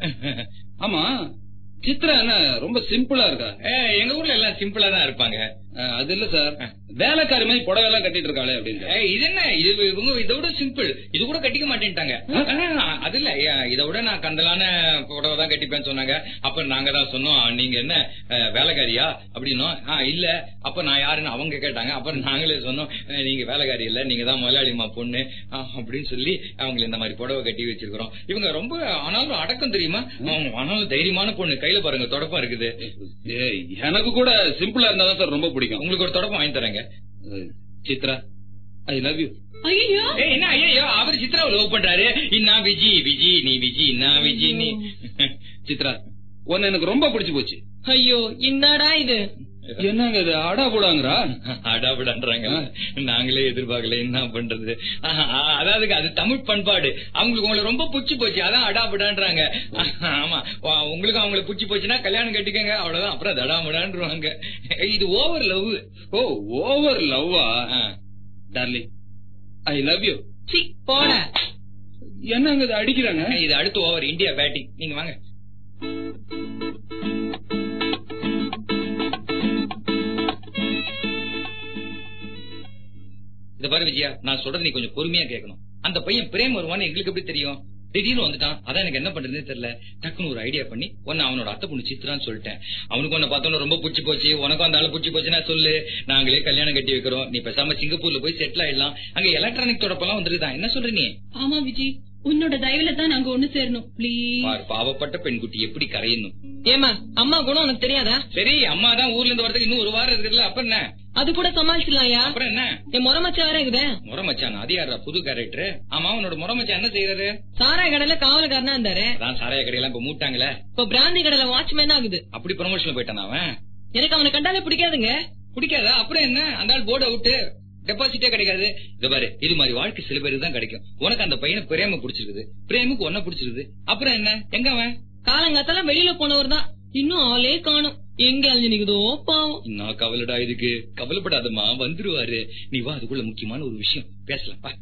S7: ஆமா சித்ரா என்ன ரொம்ப சிம்பிளா இருக்கா
S5: அஹ், எங்க ஊர்ல எல்லாம் சிம்பிளா தான் இருப்பாங்க
S7: அஹ், அது இல்ல சார் வேலைக்காரி மாதிரி புடவை எல்லாம் கட்டிட்டு இருக்காளே அப்படின்னு
S5: ஏய், இது என்ன இது இவங்க இதை விட சிம்பிள் இது கூட கட்டிக்க மாட்டேன்ட்டாங்க ஆஹ், அது இல்ல ஏன், இதை விட நான் கந்தலான புடவை தான் கட்டிப்பேன்னு சொன்னாங்க அப்ப நாங்க தான் சொன்னோம் நீங்க என்ன அஹ், வேலைக்காரியா அப்படின்னோம் ஆஹ், இல்ல அப்ப நான் யாருன்னு அவங்க கேட்டாங்க அப்புறம் நாங்களே சொன்னோம் அஹ், நீங்க வேலைக்காரி இல்ல நீங்க தான் முதலாளிமா பொண்ணு ஆஹ், அப்படின்னு சொல்லி அவங்களை இந்த மாதிரி புடவை கட்டி வச்சிருக்கிறோம் இவங்க ரொம்ப ஆனாலும் அடக்கம் தெரியுமா அவங்க ஆனாலும் தைரியமான பொண்ணு கையில பாருங்க தொடப்பம் இருக்குது
S7: ஏய், எனக்கு கூட சிம்பிளா இருந்தா தான் சார் ரொம்ப பிடிக்கும்
S5: உங்களுக்கு ஒரு தொடப்பம் வாங்கி தரேங்க
S7: அஹ், சித்ரா ஐ லவ் யூ
S1: ஐயோ
S5: ஏய், என்ன ஐயோ அவர் சித்ராவை லவ் பண்றாரு இன்னா விஜி விஜி நீ விஜி இன்னா விஜி நீ
S7: சித்ரா உன்னை எனக்கு ரொம்ப பிடிச்சு போச்சு
S6: ஐயோ என்னடா இது
S7: என்னங்க இது அடா போடாங்கறா
S5: அடாபடான்றாங்க நாங்களே எதிர்பார்க்கல என்ன பண்றது ஆஹ், ஆஹ், அதாவது அது தமிழ் பண்பாடு அவங்களுக்கு உங்களை ரொம்ப புடிச்சு போச்சு அதான் அடாபடான்றாங்க ஆமா வா- உங்களுக்கு அவங்களை புடிச்சு போச்சுன்னா கல்யாணம் கட்டிக்கங்க அவ்வளவுதான் அப்புறம் தடாமடான்றாங்க இது ஓவர் லவ்
S7: ஓ ஓவர் லவ்வா டார்லிங் ஐ லவ் யூ
S6: சி போட
S9: என்னங்க இது அடிக்கிறாங்க
S5: இது அடுத்து ஓவர் இந்தியா பேட்டிங் நீங்க வாங்க இத பாரு விஜயா நான் சொல்றது நீ கொஞ்சம் பொறுமையா கேட்கணும் அந்த பையன் பிரேம் வருவான்னு எங்களுக்கு எப்படி தெரியும் திடீர்னு வந்துட்டான் அதான் எனக்கு என்ன பண்றதுன்னு தெரியல டக்குன்னு ஒரு ஐடியா பண்ணி உன்னை அவனோட அத்தை பொண்ணு சித்ரான்னு சொல்லிட்டேன் அவனுக்கு உன்னை பார்த்தோன்னு ரொம்ப பிடிச்சி போச்சு உனக்கும் அந்த ஆளு பிடிச்சி போச்சுன்னா சொல்லு நாங்களே கல்யாணம் கட்டி வைக்கிறோம் நீ பேசாம சிங்கப்பூர்ல போய் செட்டில் ஆயிடலாம் அங்க எலக்ட்ரானிக் தொடப்பெல்லாம் வந்துருதான் என்ன சொல்ற நீ
S3: ஆமா விஜய் உன்னோட தயவுல தான் நாங்க ஒண்ணு சேரணும் ப்ளீஸ்
S5: பாரு, பாவப்பட்ட பெண்குட்டி எப்படி கரையணும்
S6: ஏமா அம்மா குணம் உனக்கு தெரியாதா
S5: சரி அம்மா தான் ஊர்ல இருந்து வரதுக்கு இன்னும் ஒரு வாரம் இருக்குதுல்ல அப்புறம் என்ன
S6: அது கூட சமாளிச்சிடலாம்யா
S5: அப்புறம் என்ன
S6: என் முறை மச்சான் வேற இருக்குதே
S5: முறை மச்சான் அது யாரா புது கேரக்டர் ஆமா உன்னோட முறை மச்சான் என்ன செய்யறாரு
S6: சாராய கடையில காவலக்காரனா இருந்தாரு
S5: அதான் சாராய கடையெல்லாம் இப்ப மூட்டாங்களே
S6: இப்ப பிராந்தி கடையில வாட்ச்மேன் ஆகுது
S5: அப்படி ப்ரமோஷன் போயிட்டான் அவன்
S6: எனக்கு அவனை கண்டாலே பிடிக்காதுங்க
S5: பிடிக்காதா அப்புறம் என்ன அந்த ஆள் போர்டு அவுட்டு டெபாசிட்டே கிடைக்காது இது பாரு இது மாதிரி வாழ்க்கை சில பேருக்கு தான் கிடைக்கும் உனக்கு அந்த பையனை பிரேம பிடிச்சிருக்குது பிரேமுக்கு ஒன்ன பிடிச்சிருக்குது அப்புறம் என்ன எங்க அவன்
S6: காலங்காத்தால வெளியில போனவர் தான் இன்னும் ஆளே காணும் எங்க அழிஞ்சு நிக்குதோ பாவம்
S5: நான் கவலைடா இதுக்கு கவலைப்படாதம்மா வந்துருவாரு நீ வா அதுக்குள்ள முக்கியமான ஒரு விஷயம் பேசலாம் வா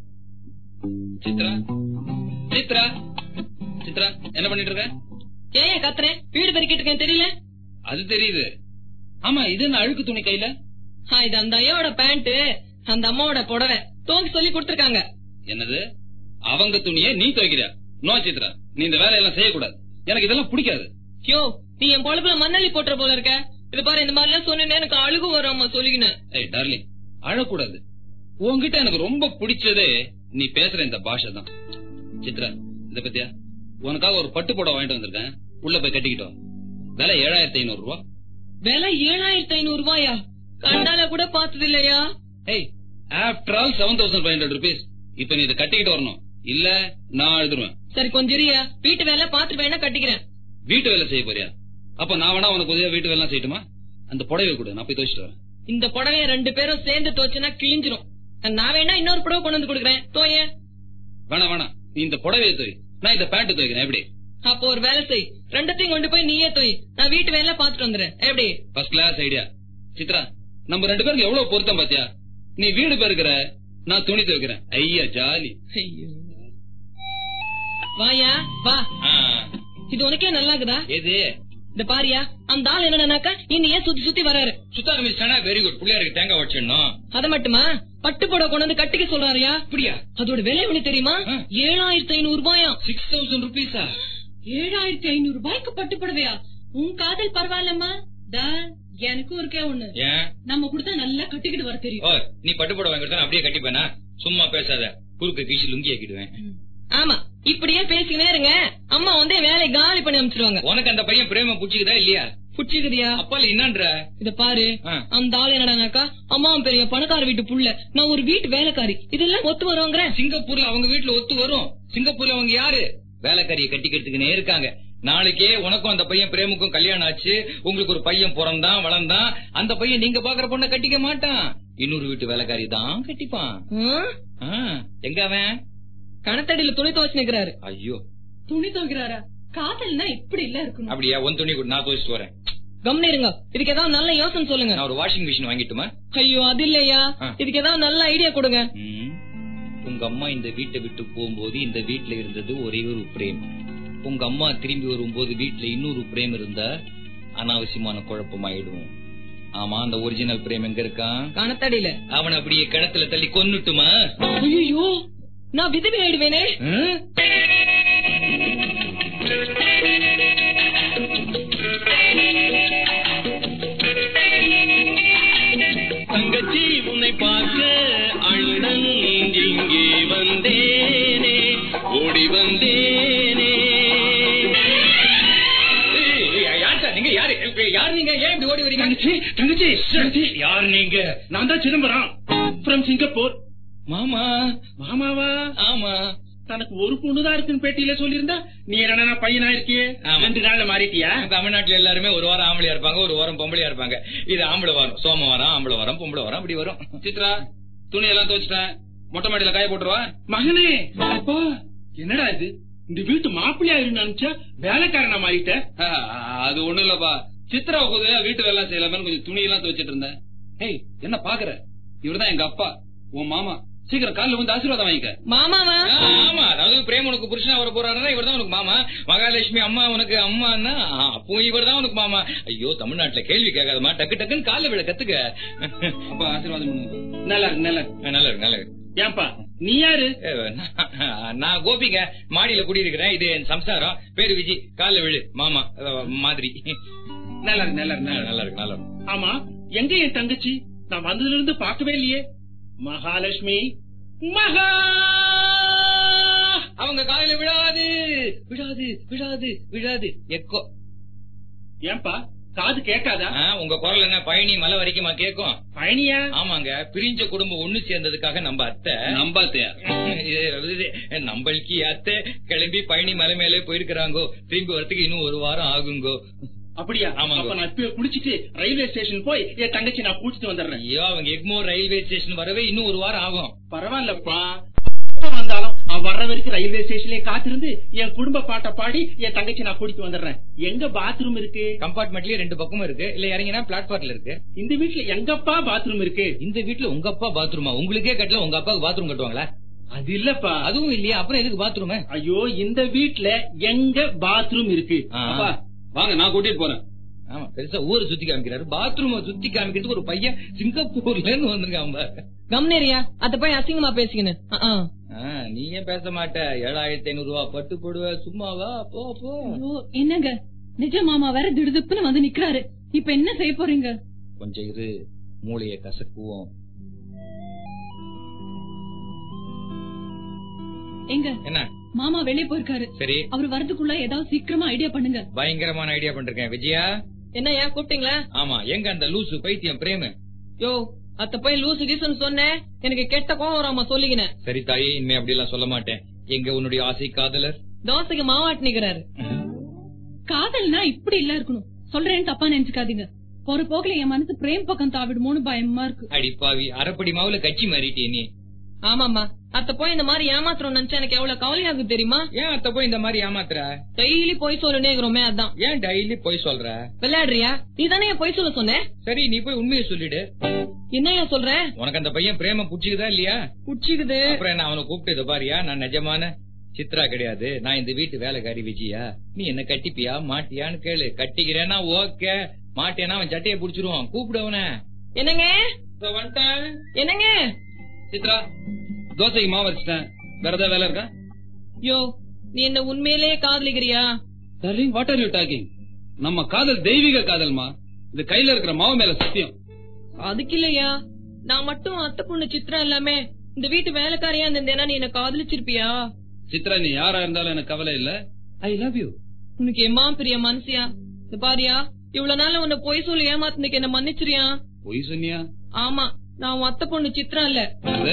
S5: சித்ரா சித்ரா சித்ரா என்ன பண்ணிட்டு இருக்க
S6: ஏன் கத்துறேன் வீடு பெருக்கிட்டு இருக்கேன் தெரியல
S5: அது தெரியுது ஆமா இது என்ன அழுக்கு துணி கையில
S6: ஆ, இது அந்த ஐயாவோட பேண்ட் அந்த அம்மாவோட புடவை தோங்கி சொல்லி கொடுத்திருக்காங்க
S5: என்னது அவங்க துணியை நீ துவைக்கிற நோ சித்ரா நீ இந்த வேலையெல்லாம் செய்யக்கூடாது எனக்கு இதெல்லாம் பிடிக்காது
S6: யோ நீ என் பொழப்புல மண்ணள்ளி போட்டுற போல இருக்க இது பாரு இந்த மாதிரி எல்லாம் சொன்னேன்னு எனக்கு அழுகு வரும் அம்மா சொல்லிக்கினேன்
S5: ஏய் டார்லிங் அழக்கூடாது உன்கிட்ட எனக்கு ரொம்ப பிடிச்சதே நீ பேசுற இந்த பாஷை தான் சித்ரா இத பத்தியா உனக்காக ஒரு பட்டு புடவை வாங்கிட்டு வந்திருக்கேன் உள்ள போய் கட்டிக்கிட்டோம் விலை ஏழாயிரத்தி ஐநூறு ரூபா
S6: விலை ஏழாயிரத்தி ஐநூறு ரூபாயா கண்டால கூட பார்த்தது இல்லையா
S5: ஏய் after all seven thousand five hundred rupees இப்ப நீ இதை கட்டிக்கிட்டு வரணும் இல்ல நான் எழுதுருவேன்
S6: சரி கொஞ்சம் இருயா வீட்டு வேலை பாத்துட்டு வேணா கட்டிக்கிறேன்
S5: வீட்டு வேலை செய்ய போறியா அப்ப நான் வேணா உனக்கு உதவியா வீட்டு வேலை செய்யட்டுமா அந்த புடவை கொடு நான் போய் துவைச்சிட்டு வரேன்
S6: இந்த புடவைய ரெண்டு பேரும் சேர்ந்து துவச்சுனா கிழிஞ்சிரும் நான் வேணா இன்னொரு புடவை கொண்டு வந்து கொடுக்குறேன் தோய
S5: வேணாம் வேணாம் நீ இந்த புடவையை துவை நான் இந்த பேண்ட் துவைக்கிறேன் எப்படி
S6: அப்போ ஒரு வேலை செய் ரெண்டத்தையும் கொண்டு போய் நீயே தோய் நான் வீட்டு வேலை பாத்துட்டு வந்துடுறேன் எப்படி
S5: ஃபர்ஸ்ட் கிளாஸ் ஐடியா சித்ரா நம்ம ரெண்டு பேருக்கு எவ்வளவு பொருத்தம் பாத்தியா நீ வீடு பெருக்கிற நான் துணி துவைக்கிறேன் ஐயா ஜாலி
S6: வாயா வா
S5: ஆ,
S6: இது உனக்கே நல்லா இருக்குதா
S5: எது
S6: இந்த பாரியா அந்த ஆள் என்னன்னாக்கா இன்னையே சுத்தி சுத்தி வராரு
S5: சுத்தார மிஸ்டானா வெரி குட் பிள்ளையாருக்கு தேங்காய் வச்சிடணும்
S6: அத மட்டுமா பட்டு புடவை கொண்டு வந்து கட்டிக்க சொல்றாருயா
S5: அப்படியா
S6: அதோட விலை எவ்வளவு தெரியுமா
S5: ஆ.
S6: ஏழாயிரத்தி ஐநூறு ரூபாயா
S5: சிக்ஸ் தௌசண்ட் ருபீஸா
S3: ஏழாயிரத்தி ஐநூறு ரூபாய்க்கு பட்டு புடவையா உன் காதல் பரவாயில்லம்மா தா எனக்கும் இருக்கே ஒண்ணு
S5: ஏன்
S3: நம்ம கொடுத்தா நல்லா கட்டிக்கிட்டு வர தெரியும்
S5: ஓ நீ பட்டு புடவை வாங்கிட்டு அப்படியே கட்டிப்பேனா சும்மா பேசாத குறுக்க கீசி லுங்கி ஆக்கிடுவேன்
S6: ஆமா இப்படியே பேசிக்கினே இருங்க அம்மா வந்து என் வேலையை காலி பண்ணி அனுப்பிச்சிருவாங்க
S5: உனக்கு அந்த பையன் பிரேம புடிச்சுக்குதா இல்லையா
S6: புடிச்சுக்குதியா
S5: அப்பால என்னன்ற
S6: இத பாரு
S5: ஆ.
S6: அந்த ஆள் என்னடானாக்கா அம்மாவும் பெரிய பணக்கார வீட்டு புள்ள நான் ஒரு வீட்டு வேலைக்காரி இதெல்லாம் ஒத்து வருவாங்கிறேன்
S5: சிங்கப்பூர்ல அவங்க வீட்டுல ஒத்து வரும் சிங்கப்பூர்ல அவங்க யாரு வேலைக்காரியை கட்டிக்கிறதுக்குன்னே இருக்காங்க நாளைக்கே உனக்கும் அந்த பையன் பிரேமுக்கும் கல்யாணம் ஆச்சு உங்களுக்கு ஒரு பையன் பிறந்தான் வளர்ந்தான் அந்த பையன் நீங்க பாக்குற பொண்ணை கட்டிக்க மாட்டான் இன்னொரு வீட்டு வேலைக்காரி தான் கட்டிப்பான் ஆ, எங்க அவன்
S6: கணத்தடியில துணி துவச்சு நிக்கிறாரு
S5: ஐயோ
S3: துணி துவைக்கிறாரா காதல்னா இப்படி இல்ல இருக்கணும்
S5: அப்படியா உன் துணி கூட நான் துவைச்சிட்டு வரேன்
S6: கம்னு இருங்க இதுக்கு ஏதாவது நல்ல யோசனை சொல்லுங்க
S5: நான் ஒரு வாஷிங் மிஷின் வாங்கிட்டுமா
S6: ஐயோ அது இல்லையா
S5: ஆ.
S6: இதுக்கு ஏதாவது நல்ல ஐடியா கொடுங்க
S5: ம். உங்க அம்மா இந்த வீட்டை விட்டு போகும்போது இந்த வீட்ல இருந்தது ஒரே ஒரு பிரேம் உங்க அம்மா திரும்பி வரும்போது வீட்ல இன்னொரு பிரேம் இருந்தா அனாவசியமான குழப்பமாயிடும் ஆமா அந்த ஒரிஜினல் பிரேம் எங்க இருக்கான்
S6: கணத்தடியில
S5: அவன் அப்படியே கிணத்துல தள்ளி கொன்னுட்டுமா
S6: ஐயோ நான் விதவை ஆயிடுவேனே
S5: ம்?
S7: தங்கச்சி உன்னை பார்க்க அழுடன் இங்கே வந்தேனே ஓடி வந்தேனே
S5: ஏய், ஏய், யார் சார் நீங்க யாரு ஏய், யார் நீங்க ஏன் இப்படி ஓடி வரீங்க
S7: தங்கச்சி தங்கச்சி தங்கச்சி யார் நீங்க நான் தான் சிதம்பரம் ஃப்ரம் சிங்கப்பூர்
S5: மாமா
S7: மாமாவா
S5: ஆமா
S7: தனக்கு ஒரு பொண்ணுதான் இருக்குன்னு பேட்டியில சொல்லியிருந்தா நீ என்னடா பையனா இருக்கியே
S5: ஆமா.
S7: ரெண்டு நாள்ல மாறிட்டியா
S5: தமிழ்நாட்டுல எல்லாருமே ஒரு வாரம் ஆம்பளையா இருப்பாங்க ஒரு வாரம் பொம்பளையா இருப்பாங்க இது ஆம்பளை வாரம் சோமவாரம் ஆம்பளை வாரம் பொம்பளை வாரம் அப்படி வரும் சித்ரா துணி எல்லாம் துவச்சிட்டேன் மொட்டை மாடியில காய போட்டுருவா
S7: மகனே அப்பா என்னடா இது இந்த வீட்டு மாப்பிள்ளையா இருந்து நினைச்சா வேலைக்காரனா மாறிட்ட
S5: அது ஒண்ணு இல்லப்பா சித்ரா உதவியா வீட்டு வேலை செய்யலாமே கொஞ்சம் துணி எல்லாம் துவச்சிட்டு இருந்தேன் ஏய் என்ன பாக்குற இவர்தான் எங்க அப்பா உன் மாமா
S9: சீக்கிரம் காலில் வந்து ஆசீர்வாதம் வாங்கிக்க
S6: மாமாவா
S5: ஆ, ஆமா அதாவது பிரேம் உனக்கு புருஷனா வர போறாருன்னா இவர் தான் உனக்கு மாமா மகாலட்சுமி அம்மா உனக்கு அம்மான்னா ஆ, அப்போ இவர் தான் உனக்கு மாமா ஐயோ தமிழ்நாட்டுல கேள்வி கேட்காதமா டக்கு டக்குன்னு கால விட கத்துக்க
S9: அப்ப ஆசீர்வாதம் பண்ணுங்க நல்லா இருக்கு நல்லா இருக்கு
S5: நல்லா இருக்கு நல்லா இருக்கு
S9: ஏன்பா நீ யாரு
S5: ஏ, நான் நான் கோபிங்க மாடியில குடியிருக்கிறேன் இது என் சம்சாரம் பேரு விஜி கால விழு மாமா அஹ், மாதிரி
S9: நல்லா இருக்கு நல்லா இருக்கு நல்லா இருக்கு.
S5: நல்லா இருக்கு நல்லா இருக்கு
S7: ஆமா எங்க என் தங்கச்சி நான் வந்ததுல இருந்து பார்க்கவே இல்லையே மகாலட்சுமி மகா
S5: அவங்க காலையில விழாது விழாது விழாது விழாது எக்கோ
S7: ஏன்பா காது கேட்காதா
S5: ஆ, உங்க குரல் என்ன பயணி மலை வரைக்குமா கேக்கும்
S7: பயணியா
S5: ஆமாங்க பிரிஞ்ச குடும்பம் ஒண்ணு சேர்ந்ததுக்காக நம்ம அத்தை
S9: நம்பாத்தையா
S5: இது- இது நம்மளுக்கு அத்தை கிளம்பி பயணி மலை மேலே போயிருக்கிறாங்கோ திரும்பி வரதுக்கு இன்னும் ஒரு வாரம் ஆகுங்கோ
S7: அப்படியா
S5: ஆமாங்க.
S7: அப்ப நான் இப்ப குளிச்சிட்டு ரயில்வே ஸ்டேஷன் போய் என் தங்கச்சி நான் கூட்டிட்டு வந்துடுறேன்
S5: ஐயோ அவங்க எக்மோர் ரயில்வே ஸ்டேஷன் வரவே இன்னும் ஒரு வாரம் ஆகும்
S7: பரவாயில்லப்பா எப்ப வந்தாலும் அவன் வர்ற வரைக்கும் ரயில்வே ஸ்டேஷன்லயே காத்திருந்து என் குடும்ப பாட்டை பாடி என் தங்கச்சி நான் கூட்டிட்டு வந்துடுறேன் எங்க பாத்ரூம் இருக்கு
S5: கம்பார்ட்மெண்ட்லயே ரெண்டு பக்கமும் இருக்கு இல்ல இறங்கினா பிளாட்ஃபார்ம்ல இருக்கு
S7: இந்த வீட்டுல எங்கப்பா பாத்ரூம் இருக்கு
S5: இந்த வீட்டுல உங்க அப்பா பாத்ரூமா உங்களுக்கே கட்டல உங்க அப்பாவுக்கு பாத்ரூம் கட்டுவாங்களா
S7: அது இல்லப்பா
S5: அதுவும் இல்லையா அப்புறம் எதுக்கு பாத்ரூம்
S7: ஐயோ இந்த வீட்டுல எங்க பாத்ரூம் இருக்கு
S5: ஆ.
S9: அப்பா வாங்க நான் கூட்டிட்டு போறேன்
S5: ஆமா பெருசா ஊரை சுத்தி காமிக்கிறாரு பாத்ரூம் சுத்தி காமிக்கிறதுக்கு ஒரு பையன் சிங்கப்பூர்ல இருந்து வந்திருக்கான் பாரு.
S6: கம்னேரியா அத போய் அசிங்கமா பேசிக்கின்னு அஹ், அஹ்.
S5: ஆ, நீ ஏன் பேச மாட்ட ஏழாயிரத்தி ஐநூறு ரூபாய் பட்டு போடுவ சும்மாவா போ போ
S3: ஐயோ என்னங்க நிஜ மாமா வேற திடுதுப்புன்னு வந்து நிக்கிறாரு இப்ப என்ன செய்ய போறீங்க
S5: கொஞ்சம் இரு மூளைய கசக்குவோம்
S3: எங்க
S5: என்ன
S3: மாமா வெளியே போயிருக்காரு
S5: சரி
S3: அவர் வரதுக்குள்ள ஏதாவது சீக்கிரமா ஐடியா பண்ணுங்க
S5: பயங்கரமான ஐடியா பண்றேன் விஜயா
S6: என்னய்யா கூப்பிட்டீங்களா
S5: ஆமா எங்க அந்த லூசு பைத்தியம் பிரேமு
S6: யோ அத்த போய் லூசு கீசுன்னு சொன்னேன் எனக்கு கெட்ட கோவம் வராம சொல்லிக்கினேன்
S5: சரி தாயே இனிமே அப்படி எல்லாம் சொல்ல மாட்டேன் எங்க உன்னுடைய ஆசை காதலர்
S6: தோசைக்கு மாவாட்டு நிக்கிறாரு
S3: காதல்னா இப்படி இல்ல இருக்கணும் சொல்றேன்னு தப்பா நினைச்சுக்காதீங்க ஒரு போக்குல என் மனசு பிரேம் பக்கம் தாவிடுமோன்னு பயமா இருக்கு
S5: அடிப்பாவி அரைப்படி மாவுல கட்சி மாறிட்டே நீ
S6: ஆமாமா அத்த போய் இந்த மாதிரி ஏமாத்திரம் நினைச்சா எனக்கு எவ்வளவு கவலையாகுது தெரியுமா
S5: ஏன் அத்த போய் இந்த மாதிரி ஏமாத்துற
S6: டெய்லி போய் சொல்லுனேங்கிறோமே அதான்
S5: ஏன் டெய்லி போய் சொல்ற
S6: விளையாடுறியா நீ தானே பொய் சொல்ல சொன்ன
S5: சரி நீ போய் உண்மையை சொல்லிடு
S6: என்னய்யா சொல்ற
S5: உனக்கு அந்த பையன் பிரேம புடிச்சுக்குதா இல்லையா
S6: புடிச்சுக்குது
S5: அப்புறம் என்ன அவனை கூப்பிட்டு இதை பாரியா நான் நிஜமான சித்ரா கிடையாது நான் இந்த வீட்டு வேலைக்காரி விஜயா நீ என்ன கட்டிப்பியா மாட்டியான்னு கேளு கட்டிக்கிறேன்னா ஓகே மாட்டேன்னா அவன் சட்டையை புடிச்சிருவான் கூப்பிடு அவனை
S6: என்னங்க
S5: இதோ வந்துட்டேன்.
S6: என்னங்க
S9: சித்ரா தோசைக்கு மாவு வச்சுட்டேன் வேற ஏதாவது வேலை இருக்கா
S6: யோ நீ என்ன உண்மையிலேயே காதலிக்கிறியா
S9: darling what are you talking நம்ம காதல் தெய்வீக காதல்மா இது கையில இருக்கிற மாவு மேல சத்தியம்
S6: அதுக்கு இல்லையா நான் மட்டும் அத்தை பொண்ணு சித்ரா இல்லாம இந்த வீட்டு வேலைக்காரியா இருந்தேன்னா நீ என்ன காதலிச்சிருப்பியா
S9: சித்ரா நீ யாரா இருந்தாலும் எனக்கு கவலை இல்ல ஐ லவ் யூ
S6: உனக்கு எம்மா பெரிய மனசியா இந்த பாரியா இவ்வளவு நாள் உன்னை பொய் சொல்லி ஏமாத்துனதுக்கு என்ன மன்னிச்சிரியா
S9: பொய் சொன்னியா
S6: ஆமா நான் உன் அத்தை பொண்ணு சித்ரா இல்ல
S9: அது?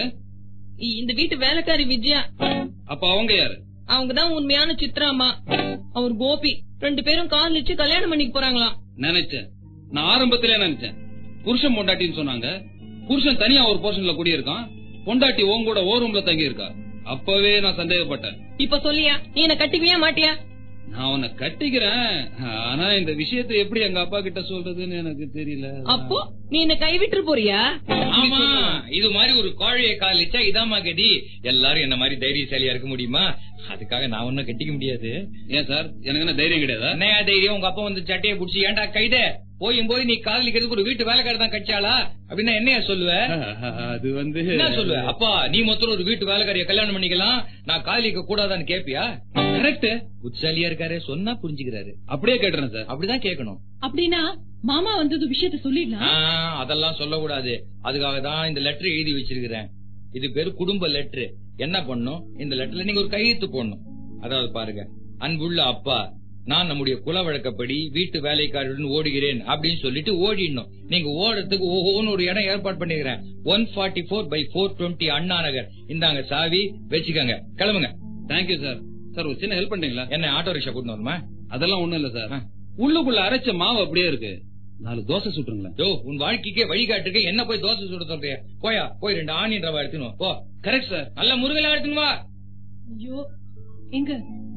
S6: இ- இந்த வீட்டு வேலைக்காரி விஜயா
S9: அப்ப அவங்க யாரு
S6: அவங்கதான் உண்மையான சித்ராமா அவர் கோபி ரெண்டு பேரும் காதலிச்சு கல்யாணம் பண்ணிக்க போறாங்களாம்
S9: நினைச்சேன் நான் ஆரம்பத்திலே நினைச்சேன் புருஷன் பொண்டாட்டின்னு சொன்னாங்க புருஷன் தனியா ஒரு போர்ஷன்ல குடியிருக்கான் பொண்டாட்டி உன் கூட ஓ ரூம்ல தங்கி இருக்கா அப்பவே நான் சந்தேகப்பட்டேன்
S6: இப்ப சொல்லியா நீ என்ன கட்டிக்குவியா மாட்டியா
S9: நான் உன்னை கட்டிக்கிறேன் ஆனா இந்த விஷயத்தை எப்படி எங்க அப்பா கிட்ட சொல்றதுன்னு எனக்கு தெரியல
S6: அப்போ நீ என்ன கைவிட்டு போறியா
S5: ஆமா இது மாதிரி ஒரு கோழையை காலிச்சா இதாம்மா கதி எல்லாரும் என்ன மாதிரி தைரியசாலியா இருக்க முடியுமா அதுக்காக நான் ஒன்னும் கட்டிக்க முடியாது
S9: ஏன் சார் எனக்கு என்ன தைரியம் கிடையாதா
S5: என்னையா தைரியம் உங்க அப்பா வந்து சட்டையை புடிச்சு ஏன்டா கைதே போயும் போய் நீ காதலிக்கிறதுக்கு ஒரு வீட்டு வேலைக்காரர் தான் கட்சாளா அப்படின்னா என்னையா சொல்லுவ
S9: அது வந்து
S5: என்ன சொல்லுவ அப்பா நீ மொத்தம் ஒரு வீட்டு வேலைக்காரிய கல்யாணம் பண்ணிக்கலாம் நான் காதலிக்க கூடாதான்னு கேப்பியா
S9: கரெக்ட்
S5: புத்திசாலியா இருக்காரு சொன்னா புரிஞ்சுக்கிறாரு
S9: அப்படியே கேட்டுறேன் சார்
S5: அப்படிதான் கேட்கணும்
S3: அப்படின்னா மாமா வந்தது விஷயத்த சொல்லிடலாம்
S5: ஆ, அதெல்லாம் சொல்லக்கூடாது அதுக்காக தான் இந்த லெட்டர் எழுதி வச்சிருக்கிறேன் இது பேரு குடும்ப லெட்டர் என்ன பண்ணும் இந்த லெட்டர்ல நீங்க ஒரு கையெழுத்து போடணும் அதாவது பாருங்க அன்புள்ள அப்பா நான் நம்முடைய குல வழக்கப்படி வீட்டு வேலைக்காரருடன் ஓடுகிறேன் அப்படின்னு சொல்லிட்டு ஓடிடணும் நீங்க ஓடுறதுக்கு ஓஹோன்னு ஒரு இடம் ஏற்பாடு பண்ணிக்கிறேன் one forty four by four twenty Anna Nagar இந்தாங்க சாவி வச்சுக்கோங்க கிளம்புங்க
S9: தேங்க்யூ சார் சார் ஒரு சின்ன ஹெல்ப் பண்றீங்களா
S5: என்ன ஆட்டோ ரிக்ஷா கூட்டு வருமா
S9: அதெல்லாம் ஒண்ணும் இல்ல சார்
S5: ஆ.
S9: உள்ளுக்குள்ள அரைச்ச மாவு அப்படியே இருக்கு நாலு தோசை சுட்டுருங்களேன்
S5: யோ உன் வாழ்க்கைக்கே வழிகாட்டுக்கு என்ன போய் தோசை சுட சொல்றியா போயா போய் ரெண்டு ஆனியன் ரவா எடுத்துன்னு வா. போ
S9: கரெக்ட் சார்
S5: நல்ல முருகலா எடுத்துன்னு வா
S3: ஐயோ எங்க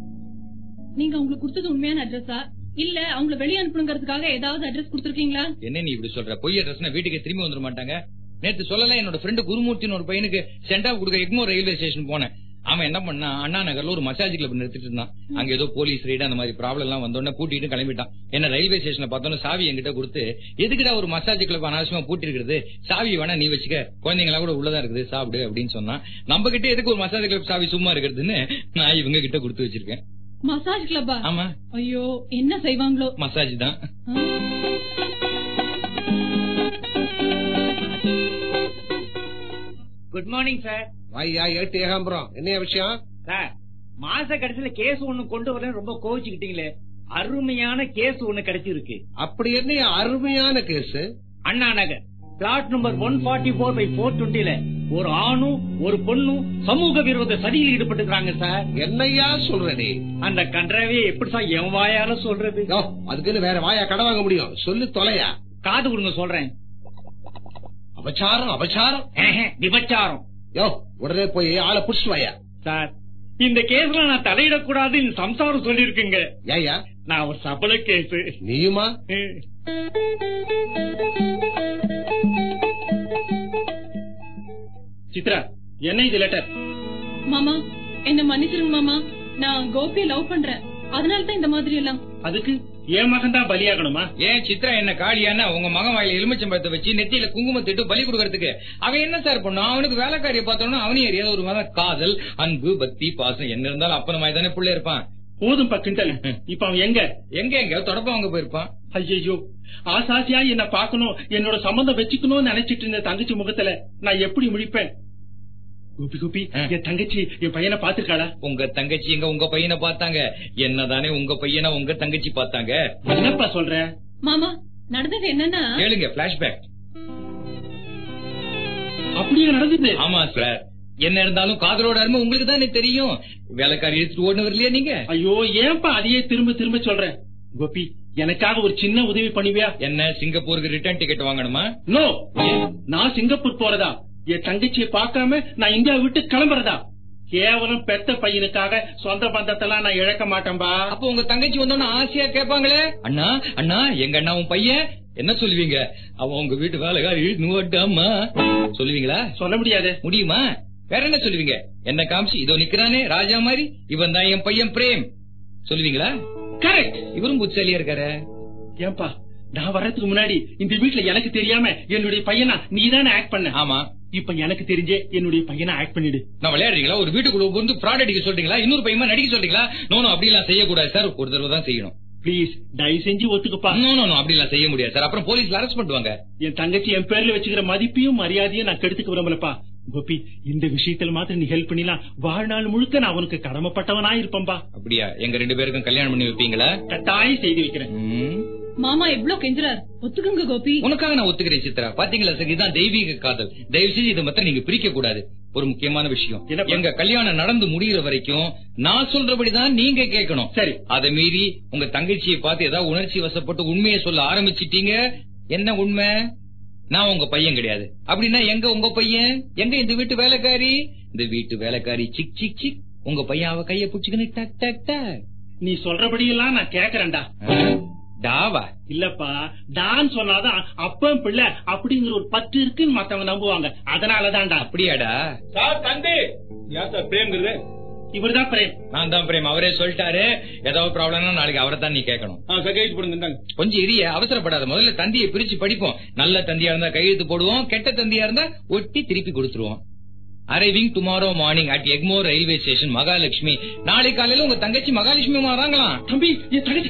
S3: நீங்க அவங்களுக்கு கொடுத்தது உண்மையான அட்ரஸா இல்ல அவங்கள வெளிய அனுப்பணுங்கிறதுக்காக ஏதாவது அட்ரஸ் கொடுத்திருக்கீங்களா
S5: என்ன நீ இப்படி சொல்ற பொய் அட்ரஸ்னா வீட்டுக்கு திரும்பி வந்துட மாட்டாங்க நேத்து சொல்லல என்னோட ஃப்ரெண்டு குருமூர்த்தின்னு ஒரு பையனுக்கு சென்டா கொடுக்க எக்மோர் ரயில்வே ஸ்டேஷன் போனேன் அவன் என்ன பண்ணா அண்ணா நகர்ல ஒரு மசாஜ் கிளப் நிறுத்திட்டு இருந்தான் அங்க ஏதோ போலீஸ் ரைடு அந்த மாதிரி ப்ராப்ளம் எல்லாம் வந்தோடனே கூட்டிட்டு கிளம்பிட்டான் என்ன ரயில்வே ஸ்டேஷன்ல பார்த்தோன்னு சாவி என்கிட்ட கொடுத்து எதுக்குடா ஒரு மசாஜ் கிளப் அனாவசியமா பூட்டி இருக்கிறது சாவி வேணா நீ வச்சுக்க குழந்தைங்களா கூட உள்ளதா இருக்குது சாப்பிடு அப்படின்னு சொன்னான் நம்ம கிட்ட எதுக்கு ஒரு மசாஜ் கிளப் சாவி சும்மா இருக்கிறதுன்னு நான் இவங்க கிட்ட கொடுத்து வச்சிருக்கேன்
S3: மசாஜ் கிளப்பா
S5: ஆமா
S3: ஐயோ என்ன செய்வாங்களோ
S5: மசாஜ் தான்
S10: குட் மார்னிங் சார்
S11: ஐயா ஏட்டு ஏகாம்பரம் என்ன விஷயம்
S10: சார் மாச கடைசியில கேஸ் ஒண்ணு கொண்டு வரேன் ரொம்ப கோவிச்சுக்கிட்டீங்களே அருமையான கேஸ் ஒண்ணு கிடைச்சிருக்கு
S11: அப்படி என்ன அருமையான case
S10: Anna Nagar flat number one forty four by four டுவெண்ட்டில ஒரு ஆணும் ஒரு பொண்ணும் சமூக விரோத சதியில் ஈடுபட்டுக்கிறாங்க சார்
S11: என்னையா சொல்ற நீ
S10: அந்த கன்றாவே எப்படி சார் என் வாயால சொல்றது
S11: யோ, அதுக்குன்னு வேற வாயா கடை வாங்க முடியும் சொல்லு தொலையா
S10: காது கொடுங்க சொல்றேன்
S11: அபச்சாரம் அபச்சாரம்
S10: ஏஹே, விபச்சாரம்
S11: யோ உடனே போய் ஆளை புடிச்சு வாயா
S10: சார் இந்த கேஸ்ல நான் தலையிடக்கூடாதுன்னு சம்சாரம் சொல்லிருக்குங்க
S11: ஏயா
S10: நான் ஒரு சபல கேஸ்
S11: நீயுமா
S7: சித்ரா என்ன இது லெட்டர்
S3: மாமா என்ன மன்னிச்சிருங்க மாமா நான் கோபிய லவ் பண்றேன் அதனால தான் இந்த மாதிரி எல்லாம்
S7: அதுக்கு என் மகன் தான் பலியாகணுமா
S5: ஏன் சித்ரா என்ன காளியானா உங்க மகன் வாயில எலுமிச்சம்பழத்தை வச்சு நெத்தியில குங்குமம் திட்டு பலி கொடுக்கறதுக்கு அவன் என்ன சார் பண்ணும் அவனுக்கு வேலைக்காரியை பார்த்தோம்னா அவனையும் அறியாத ஒரு மாதிரி காதல் அன்பு பக்தி பாசம் என்ன இருந்தாலும் அப்பன மாதிரி தானே புள்ள இருப்பான்
S7: போதும் பக்கிண்டல் இப்ப அவன் எங்க
S5: எங்க எங்க தொடப்ப அவங்க போயிருப்பான்
S7: ஐயோ ஆசாசியா என்ன பாக்கணும் என்னோட சம்பந்தம் வச்சுக்கணும்னு நினைச்சிட்டு இருந்த தங்கச்சி முகத்துல நான் எப்படி முழிப்பேன் குப்பி குப்பி என் தங்கச்சி என் பையனை பாத்துருக்காளா
S5: உங்க தங்கச்சி எங்க உங்க பையனை பார்த்தாங்க என்னதானே உங்க பையனை உங்க தங்கச்சி பார்த்தாங்க
S7: என்னப்பா சொல்ற
S3: மாமா நடந்தது என்னன்னா
S5: கேளுங்க பிளாஷ்பேக்
S7: அப்படியே நடந்தது
S5: ஆமா சார் என்ன இருந்தாலும் காதலோட அருமை உங்களுக்கு தானே தெரியும் வேலைக்காரி எடுத்துட்டு ஓடுனவர் இல்லையா நீங்க
S7: ஐயோ ஏன்பா அதையே திரும்ப திரும்ப சொல்றேன் கோபி எனக்காக ஒரு சின்ன உதவி பண்ணுவியா
S5: என்ன சிங்கப்பூருக்கு ரிட்டர்ன் டிக்கெட் வாங்கணுமா
S7: நோ நான் சிங்கப்பூர் போறதா என் தங்கச்சியை பார்க்காம நான் இந்தியா விட்டு கிளம்புறதா கேவலம் பெத்த பையனுக்காக சொந்த பந்தத்தெல்லாம் நான் இழக்க மாட்டேன்பா
S5: அப்ப உங்க தங்கச்சி வந்தோன்னு ஆசையா கேட்பாங்களே அண்ணா அண்ணா எங்க அண்ணா உன் பையன் என்ன சொல்லுவீங்க அவன் உங்க வீட்டு வேலைக்காரி நுவட்டாமா சொல்லுவீங்களா
S7: சொல்ல முடியாது
S5: முடியுமா வேற என்ன சொல்லுவீங்க என்ன காமிச்சு இதோ நிக்கிறானே ராஜா மாதிரி இவன் தான் என் பையன் பிரேம் சொல்லுவீங்களா
S7: கரெக்ட்
S5: இவரும் புத்திசாலியா இருக்காரு
S7: ஏன்பா நான் வர்றதுக்கு முன்னாடி இந்த வீட்ல எனக்கு தெரியாம என்னுடைய பையனா நீ தானே ஆக்ட் பண்ண
S5: ஆமா
S7: இப்ப எனக்கு தெரிஞ்சே என்னுடைய பையனை ஆக்ட் பண்ணிடு
S5: நான் விளையாடுறீங்களா ஒரு வீட்டுக்குள்ள வந்து ஃப்ராட் அடிக்க சொல்றீங்களா இன்னொரு பையன் நடிக்க சொல்றீங்களா நோ நோ அப்படி எல்லாம் செய்யக்கூடாது சார் ஒரு தடவை தான் செய்யணும்
S7: ப்ளீஸ் தயவு செஞ்சு ஒத்துக்குப்பா
S5: நோ நோ நோ அப்படி எல்லாம் செய்ய முடியாது சார் அப்புறம் போலீஸ்ல அரெஸ்ட் பண்ணுவாங்க
S7: என் தங்கச்சி என் பேர்ல வச்சுக்கிற மதிப்பையும் மரியாதையும் நான் கெடுத்துக்க விரும்பலப்பா கோபி இந்த விஷயத்துல மாத்திரம் நீ ஹெல்ப் பண்ணிலாம் வாழ்நாள் முழுக்க நான் உனக்கு கடமைப்பட்டவனா இருப்பேன்பா
S5: அப்படியா எங்க ரெண்டு பேருக்கும் கல்யாணம் பண்ணி வைப்பீங்களா
S7: கட்டாயம் செய்து வைக்கிறேன்
S5: ம்.
S3: மாமா எவ்வளவு கெஞ்சுறார் ஒத்துக்குங்க கோபி
S5: உனக்காக நான் ஒத்துக்கிறேன் சித்ரா பாத்தீங்களா சார் இதுதான் தெய்வீக காதல் தயவு செஞ்சு இதை மாத்திரம் நீங்க பிரிக்க கூடாது ஒரு முக்கியமான விஷயம்
S7: என்னப்பா?
S5: எங்க கல்யாணம் நடந்து முடிகிற வரைக்கும் நான் சொல்றபடிதான் நீங்க கேட்கணும்
S7: சரி.
S5: அதை மீறி உங்க தங்கச்சியை பார்த்து ஏதாவது உணர்ச்சி வசப்பட்டு உண்மையை சொல்ல ஆரம்பிச்சிட்டீங்க என்ன உண்மை நான் உங்க பையன் கிடையாது அப்படின்னா எங்க உங்க பையன் எங்க இந்த வீட்டு வேலைக்காரி இந்த வீட்டு வேலைக்காரி சிக் சிக் சிக் உங்க பையன் அவ கைய புடிச்சுக்கின்னு டக் டக் டக்
S7: நீ சொல்றபடியெல்லாம் நான் கேக்குறேன்டா
S5: ஆ? டாவா
S7: இல்லப்பா தான் சொன்னாதான் அப்பன் பிள்ளை அப்படிங்கிற ஒரு பற்று இருக்குன்னு மத்தவங்க நம்புவாங்க அதனாலதான்டா
S5: அப்படியாடா
S7: சார் தந்தி யார் சார் பிரேம்ங்கிறது இவர்தான் பிரேம்
S5: நான் தான் பிரேம் அவரே சொல்லிட்டாரு ஏதாவது ப்ராப்ளம்னா நாளைக்கு அவரை தான் நீ கேட்கணும்
S7: கையெழுத்து போடுங்க
S5: கொஞ்சம் இரிய அவசரப்படாத முதல்ல தந்தியை பிரிச்சு படிப்போம் நல்ல தந்தியா இருந்தா கையெழுத்து போடுவோம் கெட்ட தந்தியா இருந்தா ஒட்டி திருப்பி கொடுத்துருவோம் arriving tomorrow morning at Egmore railway station Mahalakshmi நாளை காலையில உங்க தங்கச்சி மகாலட்சுமி வராங்களாம்
S7: தம்பி என் தங்கச்சி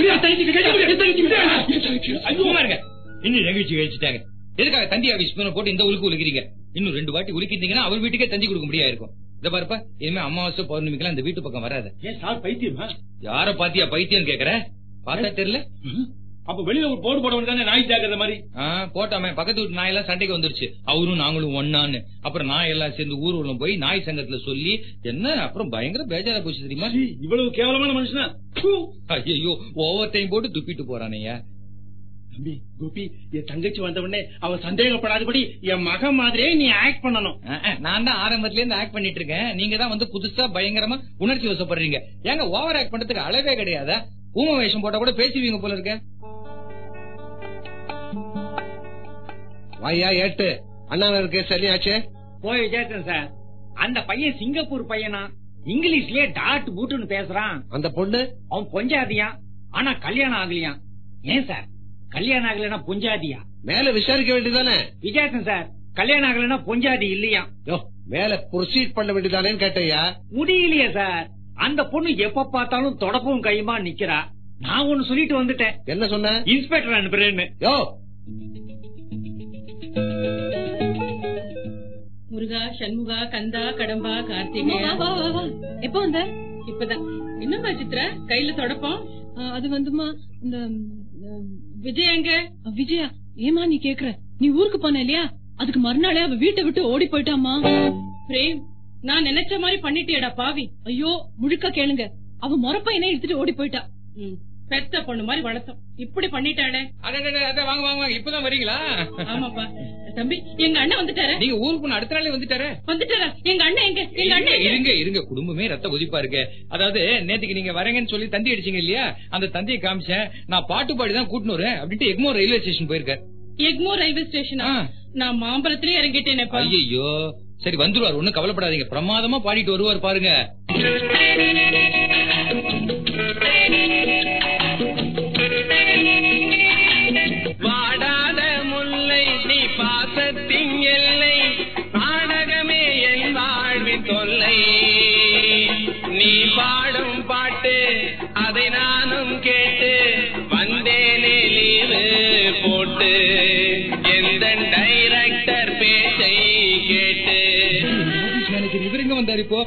S7: கடிச்சு
S5: சும்மா இருங்க. இன்னும் நிகழ்ச்சி கழிச்சுட்டாங்க எதுக்காக தந்தி ஆபீஸ் போட்டு இந்த உலுக்கு உலுக்கிறீங்க இன்னும் ரெண்டு வாட்டி உலுக்கிட்டீங்கன்னா அவர் வீட்டுக்கே தந்தி கொடுக்க முடியாது இருக்கும் இத பாருப்பா இனிமே அமாவாசை பௌர்ணமிக்கெல்லாம் இந்த வீட்டு பக்கம் வராத
S7: ஏன் சார் பைத்தியமா
S5: யார பாத்தியா பைத்தியம் கேக்குற பார்த்தா தெரியல
S7: அப்ப வெளியில ஒரு போர்டு போட வேண்டியதானே நாய் ஜாக்கிரத மாதிரி
S5: ஆ, போட்டாமே பக்கத்து வீட்டு நாய் எல்லாம் சண்டைக்கு வந்துருச்சு அவரும் நாங்களும் ஒன்னான்னு அப்புறம் நாய் எல்லாம் சேர்ந்து ஊர்வலம் போய் நாய் சங்கத்துல சொல்லி என்ன அப்புறம் பயங்கர பேஜாரா போச்சு தெரியுமா
S7: இவ்வளவு கேவலமான மனுஷனா
S5: ஐயோ ஓவர் டைம் போட்டு துப்பிட்டு போறானேயா
S7: தம்பி கோபி என் தங்கச்சி வந்த உடனே அவ சந்தேகப்படாதபடி என் மகன் மாதிரியே நீ ஆக்ட் பண்ணணும்
S5: ஆ, ஆ, நான் தான் ஆரம்பத்துல இருந்து ஆக்ட் பண்ணிட்டு இருக்கேன் நீங்க தான் வந்து புதுசா பயங்கரமா உணர்ச்சி வசப்படுறீங்க ஏங்க ஓவர் ஆக்ட் பண்றதுக்கு அளவே கிடையாதா ஊம வேஷம் போட்டா கூட பேசுவீங்க போல இருக்க
S11: வாயா ஏட்டு அண்ணா நகர் கேஸ் சரியாச்சே
S10: போய் விஜயத்தன் சார் அந்த பையன் சிங்கப்பூர் பையனா இங்கிலீஷ்லயே டாட் பூட்டுன்னு பேசுறான்
S11: அந்த பொண்ணு
S10: அவன் பொஞ்சாதியா ஆனா கல்யாணம் ஆகலையா ஏன் சார் கல்யாணம் ஆகலைன்னா பொஞ்சாதியா
S11: மேல விசாரிக்க வேண்டியதானே
S10: விஜயத்தன் சார் கல்யாணம் ஆகலைன்னா பொஞ்சாதி இல்லையா
S11: யோ மேல ப்ரொசீட் பண்ண வேண்டியதானேன்னு கேட்டையா
S10: முடியலையே சார் அந்த பொண்ணு எப்ப பார்த்தாலும் தொடப்பும் கையுமா நிக்கிறா நான் ஒண்ணு சொல்லிட்டு வந்துட்டேன்
S11: என்ன சொன்ன
S10: இன்ஸ்பெக்டர் அனுப்புறேன்னு
S11: யோ
S1: முருகா சண்முகா கந்தா கடம்பா
S3: வா,
S1: கார்த்திகேயா
S3: வா, வா, வா. எப்ப வந்த
S1: இப்பதான் என்னம்மா சித்ரா கையில தொடப்போம்
S3: ஆ, அது வந்துமா இந்த ம்,
S1: விஜய் எங்க
S3: அ, விஜயா ஏமா நீ கேக்குற நீ ஊருக்கு போன இல்லையா அதுக்கு மறுநாளே அவ வீட்டை விட்டு ஓடி போயிட்டாமா
S1: பிரேம் நான் நினைச்ச மாதிரி பண்ணிட்டியடா பாவி
S3: ஐயோ முழுக்க கேளுங்க அவ முறப்பையனே எடுத்துட்டு ஓடி போயிட்டா
S1: ம், பெத்த பொண்ணு மாதிரி வளர்த்தோம் இப்படி பண்ணிட்டாளே
S5: அடே, அடே, அடே, வாங்க வாங்க வாங்க இப்பதான் வரீங்களா
S1: ஆமாப்பா தம்பி எங்க அண்ணன் வந்துட்டாரு
S5: நீங்க ஊருக்கு போன அடுத்த நாளே வந்துட்டாரு
S1: வந்துட்டாரா எங்க அண்ணன் எங்க எங்க அண்ணன் எங்க?
S5: இருங்க இருங்க குடும்பமே ரத்த கொதிப்பா இருக்கு அதாவது நேத்துக்கு நீங்க வரேங்கன்னு சொல்லி தந்தி அடிச்சீங்க இல்லையா அந்த தந்தியை காமிச்சேன் நான் பாட்டு பாடி தான் கூட்டினு வரேன் அப்படின்ட்டு எக்மோர் ரயில்வே ஸ்டேஷன் போயிருக்காரு
S1: எக்மோர் ரயில்வே ஸ்டேஷனா
S5: ஆ.
S1: நான் மாம்பழத்திலே இறங்கிட்டேனேப்பா
S5: ஐயோ சரி வந்துருவார் ஒண்ணும் கவலைப்படாதீங்க பிரமாதமா பாடிட்டு வருவார் பாருங்க
S12: வாடாத முல்லை நீ பாசத்தின் எல்லை நாடகமே என் வாழ்வின் தொல்லை நீ பாடும் பாட்டு அதை நானும் கேட்டு வந்தேனே லீவு போட்டு எந்த டைரக்டர் பேச்சை கேட்டு
S5: மேனேஜர் இவருங்க வந்தாரு இப்போ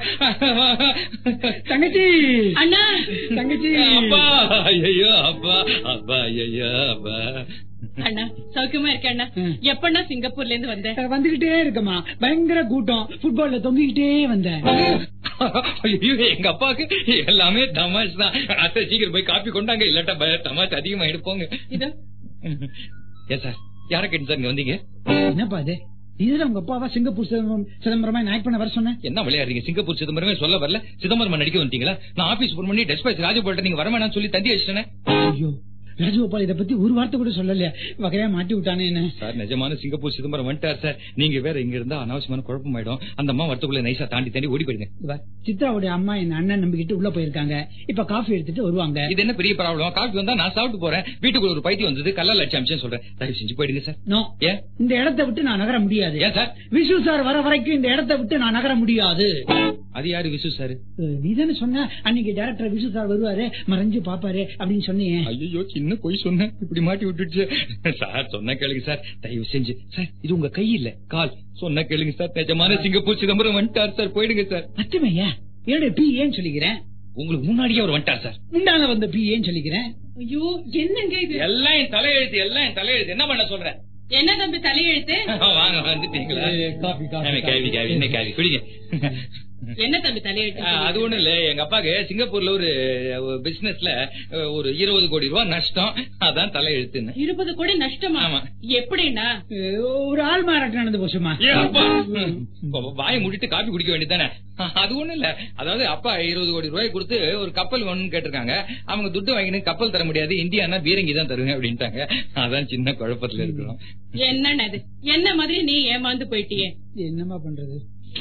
S8: தங்கச்சி
S1: அண்ணா
S8: தங்கச்சி
S5: அப்பா ஐயோ அப்பா அப்பா ஐயோ அப்பா
S1: அண்ணா சௌக்கியமா இருக்க அண்ணா எப்பண்ணா சிங்கப்பூர்ல இருந்து வந்த
S8: வந்துகிட்டே இருக்கமா பயங்கர கூட்டம் ஃபுட்பால்ல தொங்கிக்கிட்டே வந்தேன்
S5: ஐயோ எங்க அப்பாவுக்கு எல்லாமே தமாஷ் தான் அத்தை சீக்கிரம் போய் காப்பி கொண்டாங்க இல்லாட்டா பய- தமாஷ் அதிகமா எடுப்போங்க
S1: இதோ
S5: ஏன் சார் யார கேட்டு சார் இங்க வந்தீங்க
S8: என்னப்பா அது இதுல உங்க அப்பாவா சிங்கப்பூர் சிதம்பரம் சிதம்பரமா ஆக்ட் பண்ண வர சொன்னேன்
S5: என்ன விளையாடுறீங்க சிங்கப்பூர் சிதம்பரமே சொல்ல வரல சிதம்பரம் நடிக்க வந்துட்டீங்களா நான் ஆபீஸ் போன் பண்ணி டெஸ்பாச் ராஜபால்ட்ட நீங்க வரவேணாம்னு சொல்லி தந்தி வச்சிட்டேன்
S8: ஐயோ ராஜகோபால் இத பத்தி ஒரு வார்த்தை கூட சொல்லலையா வகையா மாட்டி விட்டானே என்ன
S5: சார் நிஜமான சிங்கப்பூர் சிதம்பரம் வந்துட்டார் சார் நீங்க வேற இங்க இருந்தா அனாவசியமான குழப்பம் ஆயிடும் அந்த அம்மா வரத்துக்குள்ள நைசா தாண்டி தாண்டி ஓடி போயிடுங்க
S8: இவ, சித்ராவுடைய அம்மா என் அண்ணன் நம்பிக்கிட்டு உள்ள போயிருக்காங்க இப்ப காஃபி எடுத்துட்டு வருவாங்க
S5: இது என்ன பெரிய ப்ராப்ளம் காஃபி வந்தா நான் சாப்பிட்டு போறேன் வீட்டுக்குள்ள ஒரு பைத்தியம் வந்தது கல்லால் அடிச்சு அமிச்சேன்னு சொல்றேன் தயவு செஞ்சு போயிடுங்க சார்
S8: நோ
S5: ஏன்
S8: இந்த இடத்தை விட்டு நான் நகர முடியாது
S5: ஏன் சார்
S8: விசு சார் வர வரைக்கும் இந்த இடத்தை விட்டு நான் நகர முடியாது
S5: அது யாரு விசு சார்
S8: நீ தானே சொன்ன அன்னைக்கு டைரக்டர் விசு சார் வருவாரு மறைஞ்சு பாப்பாரு அப்படின்னு சொன்னீங்க
S5: ஐயோ சின்ன பொய் சொன்னேன் இப்படி மாட்டி விட்டுடுச்சு சார் சொன்ன கேளுங்க சார் தயவு செஞ்சு சார் இது உங்க கை இல்ல கால் சொன்ன கேளுங்க சார் நிஜமான சிங்கப்பூர் சிதம்பரம் வந்துட்டார் சார் போயிடுங்க சார்
S8: அத்துமையா என்னுடைய பி ஏன்னு சொல்லிக்கிறேன்
S5: உங்களுக்கு முன்னாடியே அவர் வந்துட்டார் சார்
S8: முன்னால வந்த பி ஏன்னு சொல்லிக்கிறேன்
S1: ஐயோ என்னங்க இது
S5: எல்லாம் என் தலையெழுத்து எல்லாம் என் தலையெழுத்து என்ன பண்ண சொல்றேன்
S1: என்ன தம்பி தலையெழுத்து
S5: வாங்க வந்துட்டீங்களா
S8: காபி
S5: கேவி கேவி கேவி என்ன கேவி குடிங்க
S1: என்ன தம்பி தலையெழுத்து
S5: ஆ, அது ஒண்ணும் இல்ல எங்க அப்பாக்கு சிங்கப்பூர்ல ஒரு பிசினஸ்ல ஒரு இருபது கோடி ரூபாய் நஷ்டம் அதான் தலையெழுத்துன்னு
S1: இருபது கோடி நஷ்டமா
S5: ஆமா.
S1: எப்படின்னா
S8: ஒரு ஆள் மாறாட்டம் நடந்து போச்சுமா
S5: ஏ, அப்பா. வாயை முடிட்டு காப்பி குடிக்க வேண்டியதானே அது ஒண்ணும் இல்ல அதாவது அப்பா இருபது கோடி ரூபாய் கொடுத்து ஒரு கப்பல் வேணும்னு கேட்டிருக்காங்க அவங்க துட்டு வாங்கினு கப்பல் தர முடியாது இந்தியானா பீரங்கி தான் தருவேன் அப்படின்ட்டாங்க அதான் சின்ன குழப்பத்துல இருக்கிறோம்
S1: என்னன்னு அது என்ன மாதிரி நீ ஏமாந்து போயிட்டியே
S8: என்னமா பண்றது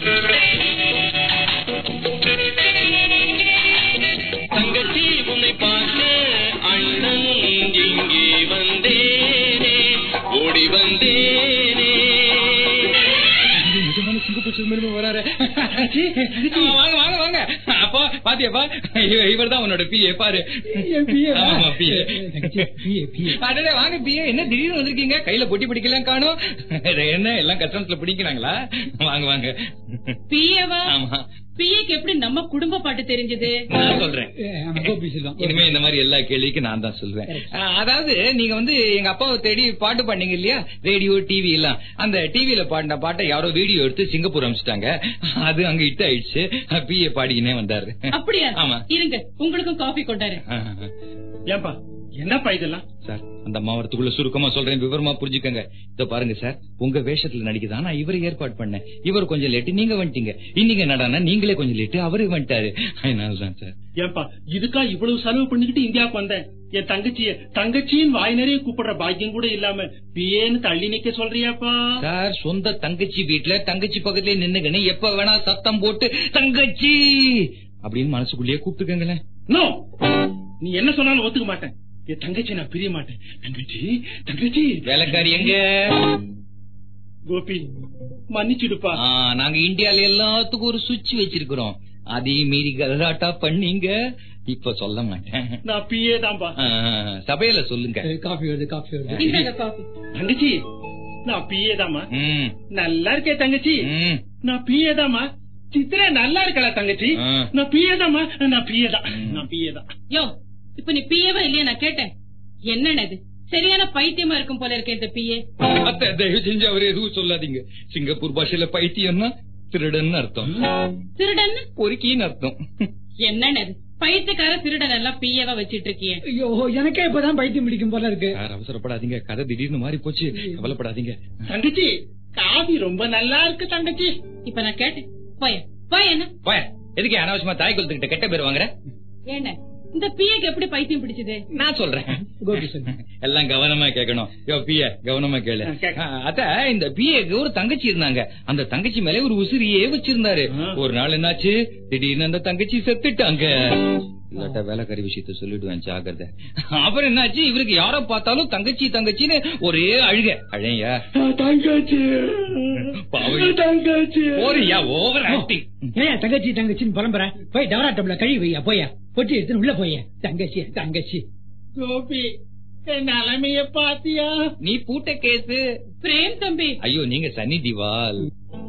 S12: தங்கச்சி உன்னை பார்த்து அண்ணன் இங்கே வந்தேனே ஓடி வந்தேனே
S5: நிஜமான சிங்கப்பூர் சிதம்பரமே வராரு ஆ, வாங்க வாங்க வாங்க அப்பா பாத்தியாப்பா இவர் தான் உன்னோட பிஏ பாரு ஆமா, PA. அடடே, வாங்க பிஏ என்ன திடீர்னு வந்திருக்கீங்க கையில பொட்டி பிடிக்கலாம் காணும் என்ன எல்லாம் கஸ்டம்ஸ்ல பிடிக்கிறாங்களா வாங்க வாங்க
S1: பிஏவா
S5: ஆமா
S1: பிஏக்கு எப்படி நம்ம குடும்ப பாட்டு தெரிஞ்சது
S5: நான் சொல்றேன்
S8: கோபி செல்வம்
S5: இனிமே இந்த மாதிரி எல்லா கேள்விக்கும் நான் தான் சொல்வேன் ஆ, அதாவது நீங்க வந்து எங்க அப்பாவை தேடி பாட்டு பாடினீங்க இல்லையா ரேடியோ டிவி எல்லாம் அந்த டிவில பாடின பாட்டை யாரோ வீடியோ எடுத்து சிங்கப்பூர் அனுப்பிச்சிட்டாங்க அது அங்க ஹிட் ஆயிடுச்சு பிஏ பாடிக்கினே வந்தாரு
S1: அப்படியா
S5: ஆமா
S1: இருங்க உங்களுக்கும் காஃபி கொண்டாரு
S10: ஏன்பா என்னப்பா இதெல்லாம்
S5: சார் அந்த அம்மா வரத்துக்குள்ள சுருக்கமா சொல்றேன் விவரமா புரிஞ்சுக்கங்க இதோ பாருங்க சார் உங்க வேஷத்துல நடிக்கதான் நான் இவரை ஏற்பாடு பண்ணேன் இவர் கொஞ்சம் லேட்டு நீங்க வந்துட்டீங்க இன்னைக்கு நடானா நீங்களே கொஞ்சம் லேட்டு அவரே வந்துட்டாரு அதனாலதான் சார்
S10: ஏன்பா இதுக்கா இவ்வளவு செலவு பண்ணிக்கிட்டு இந்தியாவுக்கு வந்தேன் என் தங்கச்சிய தங்கச்சியின் வாய் நிறைய கூப்பிடுற பாக்கியம் கூட இல்லாம பிஏன்னு தள்ளி நிக்க சொல்றியாப்பா
S5: சார் சொந்த தங்கச்சி வீட்டுல தங்கச்சி பக்கத்துலயே நின்னுங்கன்னு எப்ப வேணா சத்தம் போட்டு தங்கச்சி அப்படின்னு மனசுக்குள்ளேயே கூப்பிட்டுக்கங்களேன்
S10: நோ நீ என்ன சொன்னாலும் ஒத்துக்க மாட்டேன் என் தங்கச்சி நான் பிரிய மாட்டேன் தங்கச்சி தங்கச்சி
S5: வேலைக்காரி எங்க
S10: கோபி மன்னிச்சுடுப்பா
S5: ஆ, நாங்க இந்தியால எல்லாத்துக்கும் ஒரு சுவிட்ச் வச்சிருக்கிறோம் அதையும் மீறி கலாட்டா பண்ணீங்க இப்ப சொல்ல மாட்டேன்
S10: நான் பிஏ தான்பா
S5: ஆ, சபையில சொல்லுங்க
S8: காஃபி வருது காஃபி வருது
S1: இந்தாங்க காஃபி
S10: தங்கச்சி நான் பிஏ தாமா
S5: ம்,
S10: நல்லா இருக்கே தங்கச்சி
S5: ம்.
S10: நான் பிஏ தாமா சித்ரா நல்லா இருக்கல தங்கச்சி
S5: ஆ.
S10: நான் பிஏ தாமா நான் பிஏ தான் நான் பிஏ தான்
S1: யோ இப்ப நீ பிஏவா இல்லையா நான் கேட்டேன் என்னன்னு இது சரியான பைத்தியமா இருக்கும் போல இருக்க இந்த பிஏ
S5: அத்தை தயவு செஞ்சு அவர் எதுவும் சொல்லாதீங்க சிங்கப்பூர் பாஷையில பைத்தியம்னா திருடன் அர்த்தம்
S1: திருடன்
S5: பொறுக்கின்னு அர்த்தம்
S1: என்னன்னு இது பைத்தியக்கார திருடன் எல்லாம் பிஏவா வச்சிட்டு இருக்கிய
S8: ஐயோ எனக்கே இப்பதான் பைத்தியம் பிடிக்கும் போல இருக்கு
S5: சார் அவசரப்படாதீங்க கதை திடீர்னு மாறி போச்சு கவலைப்படாதீங்க
S10: தங்கச்சி காபி ரொம்ப நல்லா இருக்கு தங்கச்சி
S1: இப்ப நான் கேட்டேன் போய போய் என்ன
S5: போய எதுக்கு அனாவசியமா தாய் குலத்துக்கிட்ட கெட்ட பேர் வாங்குற
S1: என்ன இந்த பிஏக்கு எப்படி பைத்தியம் பிடிச்சது
S5: நான் சொல்றேன்
S8: கோபி சொல்லு
S5: எல்லாம் கவனமா கேட்கணும் யோ பிய கவனமா கேளு
S10: ஆ, கேட்க.
S5: ஆ, அத்த இந்த பிஏக்கு ஒரு தங்கச்சி இருந்தாங்க அந்த தங்கச்சி மேல ஒரு உசிரியே வச்சிருந்தாரு
S10: ஆ.
S5: ஒரு நாள் என்னாச்சு திடீர்னு அந்த தங்கச்சி செத்துட்டாங்க இல்லாட்ட வேலைக்காரி விஷயத்த சொல்லிடுவேன் ஜாகிரதை அப்புறம் என்னாச்சு இவருக்கு யார பார்த்தாலும் தங்கச்சி தங்கச்சின்னு ஒரே அழுக அழையா
S10: தங்கச்சி
S5: பாவம்.
S10: தங்கச்சி
S5: போறியா ஓவர் ஆக்டிங்
S8: ஏன் தங்கச்சி தங்கச்சின்னு புலம்புற போய் டவராட்டம்ல கழுவி வையா போயா பொட்டி எடுத்து உள்ள போய தங்கச்சி தங்கச்சி
S10: கோபி என் நிலைமைய பாத்தியா
S5: நீ பூட்ட கேசு
S1: பிரேம் தம்பி
S5: ஐயோ நீங்க சன்னி திவால்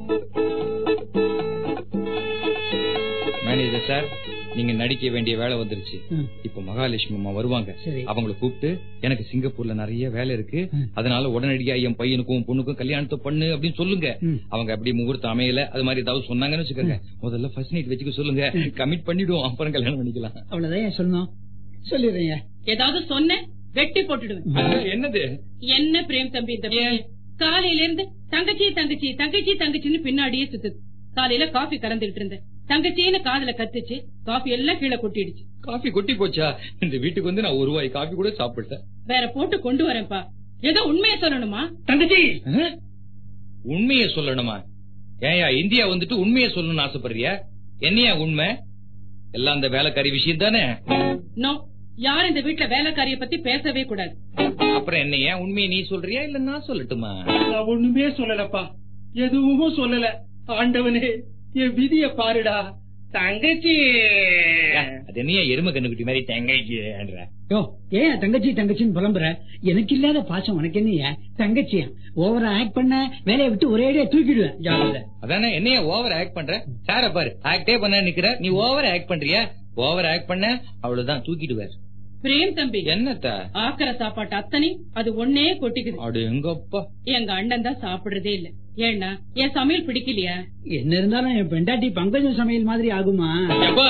S5: மேனேஜர் சார் நீங்க நடிக்க வேண்டிய வேலை வந்துருச்சு
S8: ம்.
S5: இப்ப மகாலட்சுமி அம்மா வருவாங்க
S8: சரி.
S5: அவங்கள கூப்பிட்டு எனக்கு சிங்கப்பூர்ல நிறைய வேலை இருக்கு
S8: ம்.
S5: அதனால உடனடியா என் பையனுக்கும் பொண்ணுக்கும் கல்யாணத்தை பண்ணு அப்படின்னு சொல்லுங்க
S8: ம்.
S5: அவங்க அப்படி முகூர்த்தம் அமையல அது மாதிரி ஏதாவது சொன்னாங்கன்னு வச்சுக்கோங்க முதல்ல ஃபர்ஸ்ட் நைட் வச்சுக்க சொல்லுங்க கமிட் பண்ணிடுவோம் அப்புறம் கல்யாணம் பண்ணிக்கலாம்
S8: அவ்வளவுதான் ஏன் சொல்லணும் சொல்லிடுறேன்
S1: ஏதாவது சொன்ன வெட்டி போட்டுடுவேன்
S5: அது என்னது
S1: என்ன பிரேம் தம்பி இந்த பிஏ? காலையில இருந்து தங்கச்சி தங்கச்சி தங்கச்சி தங்கச்சின்னு பின்னாடியே சுத்துது காலையில காஃபி கறந்துகிட்டு இருந்தேன் தங்கச்சின்னு காதுல கத்துச்சு காஃபி எல்லாம் கீழே கொட்டிடுச்சு
S5: காஃபி கொட்டி போச்சா இந்த வீட்டுக்கு வந்து நான் ஒரு ரூபாய் காஃபி கூட சாப்பிட்டேன்
S1: வேற போட்டு கொண்டு வரேன்ப்பா ஏதோ உண்மையை சொல்லணுமா
S10: தங்கச்சி
S5: ஆ? உண்மையை சொல்லணுமா ஏயா இந்தியா வந்துட்டு உண்மையை சொல்லணும்னு ஆசைப்படுறியா என்னையா உண்மை எல்லாம் அந்த வேலைக்காரி விஷயம் தானே
S1: நோ யாரும் இந்த வீட்ல வேலைக்காரிய பத்தி பேசவே கூடாது
S5: அப்புறம் என்னையா உண்மையை நீ சொல்றியா இல்ல நான் சொல்லட்டுமா
S10: நான் ஒண்ணுமே சொல்லலப்பா எதுவும் சொல்லல ஆண்டவனே என் விதிய பாருடா தங்கச்சி
S5: அது என்னையா எருமை கண்ணுக்குட்டி மாதிரி தங்கைக்குன்ற
S8: யோ ஏன் தங்கச்சி தங்கச்சின்னு புலம்புற எனக்கு இல்லாத பாசம் உனக்கு என்னையா தங்கச்சியா ஓவரா ஆக்ட் பண்ண வேலையை விட்டு ஒரேடியா தூக்கிடுவேன் ஜாகிரதை
S5: அதானே என்னையா ஓவர் ஆக்ட் பண்ற சார பாரு ஆக்டே பண்ண நிக்கிற நீ ஓவர் ஆக்ட் பண்றியா ஓவர் ஆக்ட் பண்ண அவ்வளவுதான் தூக்கிடுவார்
S1: பிரேம் தம்பி
S5: என்னத்த
S1: ஆக்கிற சாப்பாட்டு அத்தனை அது ஒன்னே கொட்டிக்குது
S5: அடு எங்கப்பா
S1: எங்க அண்ணன் தான் சாப்பிடுறதே இல்ல ஏன்னா என் சமையல் பிடிக்கலையா
S8: என்ன இருந்தாலும் என் பெண்டாட்டி பங்கஜம் சமையல் மாதிரி ஆகுமா
S5: எப்பா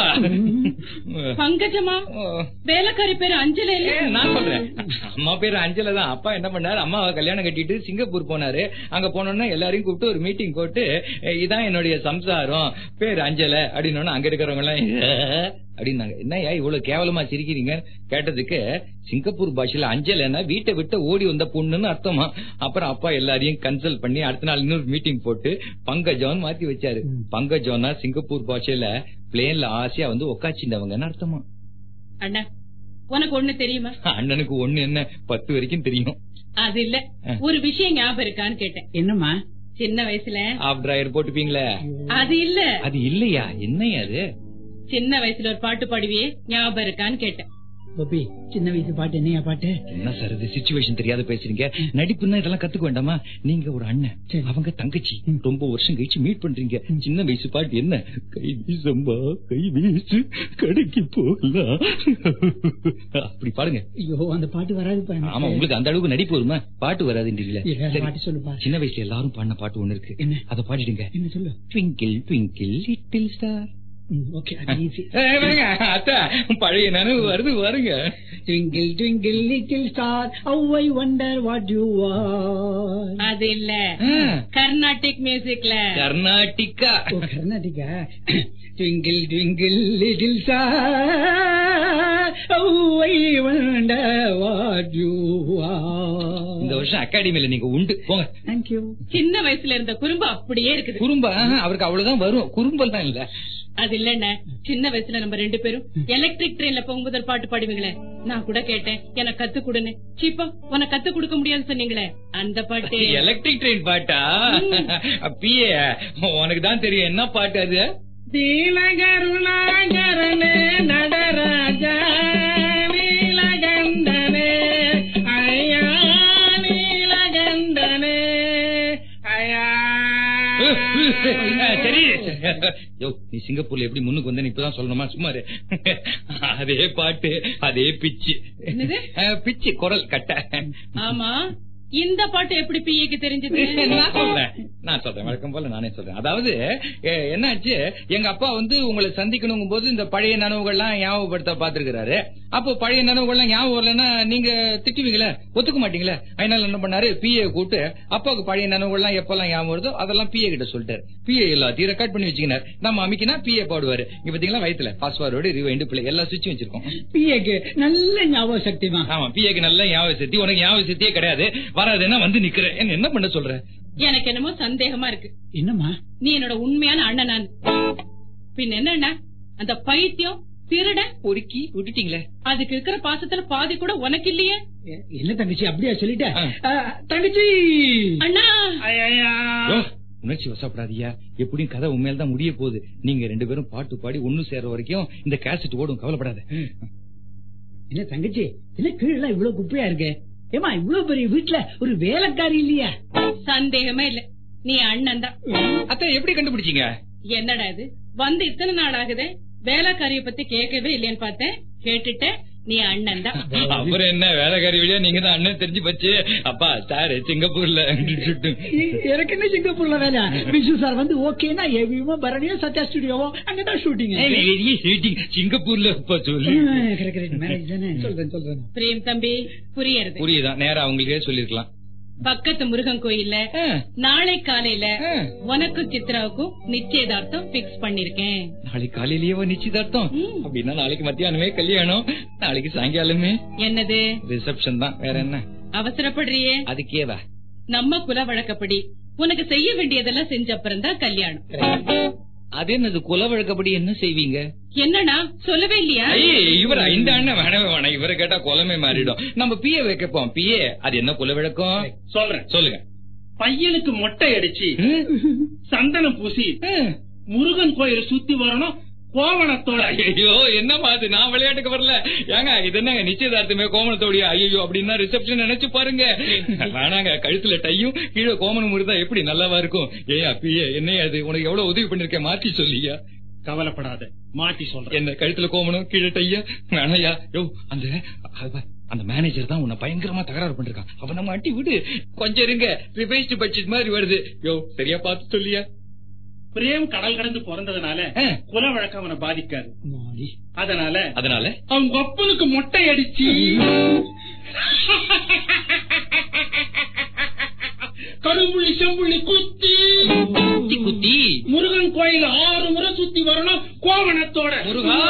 S1: பங்கஜமா வேலைக்காரி பேரு அஞ்சலி இல்ல
S5: ஏ, நான் சொல்றேன் அம்மா பேரு அஞ்சல தான் அப்பா என்ன பண்ணாரு அம்மாவை கல்யாணம் கட்டிட்டு சிங்கப்பூர் போனாரு அங்க போனோம்னா எல்லாரையும் கூப்பிட்டு ஒரு மீட்டிங் போட்டு "ஏ, இதான் என்னுடைய சம்சாரம் பேரு அஞ்சல அப்படின்னு அங்க இருக்கிறவங்க எல்லாம் "ஏ?" அப்படின்னாங்க என்னய்யா இவ்வளவு கேவலமா சிரிக்கிறீங்க கேட்டதுக்கு சிங்கப்பூர் பாஷையில அஞ்சலன்னா வீட்டை விட்டு ஓடி வந்த பொண்ணுன்னு அர்த்தமா அப்புறம் அப்பா எல்லாரையும் கன்சல்ட் பண்ணி அடுத்த நாள் இன்னொரு மீட்டிங் போட்டு பங்கஜம் மாத்தி வச்சாரு பங்கஜம்னா சிங்கப்பூர் பாஷையில பிளேன்ல ஆசையா வந்து உக்காச்சிந்தவங்கன்னு அர்த்தமா
S1: அண்ணா உனக்கு ஒண்ணு தெரியுமா
S5: அண்ணனுக்கு ஒண்ணு என்ன பத்து வரைக்கும் தெரியும்
S1: அது இல்ல ஒரு விஷயம் ஞாபகம் இருக்கான்னு கேட்டேன்
S8: என்னம்மா
S1: சின்ன வயசுல
S5: ஆஃப் டிராயர் போட்டுப்பீங்களே
S1: அது இல்ல
S5: அது இல்லையா என்னையா அது
S1: சின்ன வயசுல ஒரு பாட்டு பாடுவியே ஞாபகம் இருக்கான்னு கேட்டேன்
S8: கோபி சின்ன வயசு பாட்டு என்னையா பாட்டு
S5: என்ன சார் இது சிச்சுவேஷன் தெரியாத பேசுறீங்க நடிப்புன்னா இதெல்லாம் கத்துக்க வேண்டாமா நீங்க ஒரு அண்ணன்
S8: சரி.
S5: அவங்க தங்கச்சி ரொம்ப வருஷம் கழிச்சு மீட் பண்றீங்க சின்ன வயசு பாட்டு என்ன கை வீசம்பா கை வீசு கடைக்கு போகலாம் அப்படி பாடுங்க
S8: ஐயோ அந்த பாட்டு வராதுப்பா எனக்கு.
S5: ஆமா உங்களுக்கு அந்த அளவுக்கு நடிப்பு வருமா பாட்டு வராதுன்றீங்களே
S8: இல்ல,
S5: சரி.
S8: பாட்டு சொல்லுப்பா
S5: சின்ன வயசுல எல்லாரும் பாடின பாட்டு ஒண்ணு இருக்கு
S8: என்ன?
S5: அதை பாடிடுங்க
S8: என்ன சொல்லு
S5: twinkle twinkle little star
S8: okay அது easy.
S5: ஏய், வாங்க, அத்தா பழைய நினைவு வருது வருங்க
S8: Twinkle, twinkle, little star, how I wonder what you are.
S1: அது இல்ல கர்நாடிக் மியூசிக்ல
S5: கர்நாடிகா
S8: ஓ கர்நாடிகா twinkle twinkle little star how I wonder what you
S5: இந்த
S8: are.
S5: வருஷம் அகாடமியில நீங்க உண்டு போங்க
S8: Thank you.
S1: சின்ன வயசுல இருந்த குறும்பு அப்படியே இருக்குது
S5: குறும்பா அவருக்கு அவ்வளவுதான் வரும் குறும்பெல்லாம் இல்ல
S1: அது இல்லண்ணே சின்ன வயசுல நம்ம ரெண்டு பேரும் எலக்ட்ரிக் ட்ரெயின்ல போகும்போது ஒரு பாட்டு பாடுவீங்களே நான் கூட கேட்டேன் எனக்கு கத்து கொடுன்னு சீப்பா உனக்கு கத்து கொடுக்க முடியாதுன்னு சொன்னீங்களே அந்த பாட்டு
S5: எலக்ட்ரிக் ட்ரெயின் பாட்டா பிஏ உனக்கு தான் தெரியும் என்ன பாட்டு அது
S8: தீனகருணாகரனே நடராஜா நீலகண்டனே ஐயா நீலகண்டனே ஐயா
S5: சரி யோ நீ சிங்கப்பூர்ல எப்படி முன்னுக்கு வந்த இப்பதான் சொல்லணுமா சும்மா இரு. அதே பாட்டு அதே பிச்சு
S1: என்னது?
S5: அஹ், பிச்சு குரல் கட்ட
S1: ஆமா இந்த பாட்டு எப்படி பிஏக்கு தெரிஞ்சது
S5: நான் சொல்றேன் நான் சொல்றேன் வழக்கம் போல நானே சொல்றேன் அதாவது எ- என்னாச்சு எங்க அப்பா வந்து உங்களை சந்திக்கணுங்கும் போது இந்த பழைய நனவுகள்லாம் ஞாபகப்படுத்த பாத்துருக்காரு அப்போ பழைய நனவுகள்லாம் ஞாபகம் வரலன்னா நீங்க திட்டுவீங்களே ஒத்துக்க மாட்டீங்களே அதனால என்ன பண்ணாரு பிஏ கூப்பிட்டு அப்பாவுக்கு பழைய நனவுகள்லாம் எப்பெல்லாம் ஞாபகம் வருதோ அதெல்லாம் பிஏ கிட்ட சொல்லிட்டாரு பிஏ எல்லாத்தையும் ரெக்கார்ட் பண்ணி வச்சுக்கினார் நம்ம அமைக்கினா பிஏ பாடுவாரு இங்க பாத்தீங்களா வயித்துல பாஸ்வார்டு ரிவைண்டு பிள்ளை எல்லா சுவிட்சும் வச்சிருக்கோம்
S8: பிஏக்கு நல்ல ஞாபக சக்திமா
S5: ஆமா பிஏக்கு நல்ல ஞாபக சக்தி உனக்கு ஞாபக சக்தியே கிடையாது வராதுன்னா வந்து நிக்கிறேன் என்ன- என்ன பண்ண சொல்ற
S1: எனக்கு என்னமோ சந்தேகமா இருக்கு
S8: என்னம்மா
S1: நீ என்னோட உண்மையான அண்ணன் நான் பின் என்னன்னா அந்த பைத்தியம் திருட
S5: பொறுக்கி விட்டுட்டீங்களே
S1: அதுக்கு இருக்கிற பாசத்துல பாதி கூட உனக்கு இல்லையே
S8: எ- என்ன தங்கச்சி அப்படியா சொல்லிட்ட ஆ, தங்கச்சி
S1: அண்ணா
S5: யோ, உணர்ச்சி வசப்படாதீயா எப்படியும் கதை உண்மையில தான் முடிய போகுது நீங்க ரெண்டு பேரும் பாட்டு பாடி ஒண்ணு சேர்ற வரைக்கும் இந்த கேசட் ஓடும் கவலைப்படாத
S8: என்ன தங்கச்சி என்ன கீழே இவ்வளவு குப்பையா இருக்கு ஏமா இவ்வளவு பெரிய வீட்டுல ஒரு வேலைக்காரி இல்லையா
S1: சந்தேகமே இல்ல நீ அண்ணன் தான்
S5: அத்தை எப்படி கண்டுபிடிச்சீங்க
S1: என்னடா இது வந்து இத்தனை நாள் ஆகுது வேலைக்காரிய பத்தி கேட்கவே இல்லைன்னு பார்த்தேன் கேட்டுட்டேன் நீ அண்ணன் தான்
S5: அப்புறம் என்ன வேலைக்காரி வழியா நீங்க தான் அண்ணன் தெரிஞ்சு போச்சு அப்பா சார் சிங்கப்பூர்ல
S8: இ- எனக்கு என்ன சிங்கப்பூர்ல வேலை விஷ்ணு சார் வந்து ஓகேனா ஏவியுமோ பரணியும் சத்யா ஸ்டுடியோவோ அங்கதான் ஷூட்டிங்
S5: சிங்கப்பூர்ல இப்ப சொல்லு
S8: மேரேஜ் தானே சொல்றேன் சொல்றேன்
S1: பிரேம் தம்பி புரியறது
S5: புரியுதா நேரா அவங்களுக்கே சொல்லிருக்கலாம்
S1: பக்கத்து முருகன் கோயில்ல நாளை காலையில உனக்கும் சித்ராவுக்கும் நிச்சயதார்த்தம் பிக்ஸ் பண்ணிருக்கேன்
S5: நாளைக்கு காலையிலேயே நிச்சயதார்த்தம் அப்படின்னா நாளைக்கு மத்தியானமே கல்யாணம் நாளைக்கு சாயங்காலமே
S1: என்னது
S5: ரிசப்ஷன் தான் வேற என்ன
S1: அவசரப்படுறியே
S5: அதுக்கேவா
S1: நம்ம குல வழக்கப்படி உனக்கு செய்ய வேண்டியதெல்லாம் செஞ்ச அப்புறம் தான் கல்யாணம்
S5: அது என்னது குல வழக்கப்படி என்ன செய்வீங்க
S1: என்னன்னா சொல்லவே இல்லையா
S5: ஐயே, இவர் ஐந்து அண்ணன் வேணவே வேணாம் இவரை கேட்டா குலமே மாறிடும் நம்ம பிஏ வைக்கப்போம் பிஏ அது என்ன குல விளக்கம்
S10: சொல்றேன்
S5: சொல்லுங்க
S10: பையனுக்கு மொட்டை அடிச்சு சந்தனம் பூசி முருகன் கோயில் சுத்தி வரணும் கோவணத்தோட
S5: ஐயோ என்ன பாத்து நான் விளையாட்டுக்கு வரல ஏங்க இது என்னங்க நிச்சயதார்த்தமே கோமணத்தோடியா ஐயோ அப்படின்னா ரிசப்ஷன் நினைச்சு பாருங்க வேணாங்க கழுத்துல டையும் கீழே கோமணம் இருந்தா எப்படி நல்லாவா இருக்கும் ஏய் அப்பியே என்னையா அது உனக்கு எவ்வளவு உதவி பண்ணிருக்கேன் மாத்தி சொல்லியா
S10: கவலைப்படாத மாட்டி சொல்றேன்
S5: என்ன கழுத்துல கோமணம் கீழே டையா வேணாயா யோ அந்த அவ- அந்த மேனேஜர் தான் உன்னை பயங்கரமா தகராறு பண்ணிருக்கான் அவனை மாட்டி விடு கொஞ்சம் இருங்க ரிவைஸ்ட் பட்ஜெட் மாதிரி வருது யோ சரியா பார்த்து சொல்லியா
S10: பிரேம் கடல் கடந்து பிறந்ததுனால குல வழக்கம் அவனை பாதிக்காது அதனால
S5: அதனால
S10: அவங்க அப்பனுக்கு மொட்டை அடிச்சு கரும்புள்ளி செம்புள்ளி குத்தி
S5: குத்தி குத்தி
S10: முருகன் கோயில் ஆறு முறை சுத்தி வரணும் கோவணத்தோட
S5: முருகா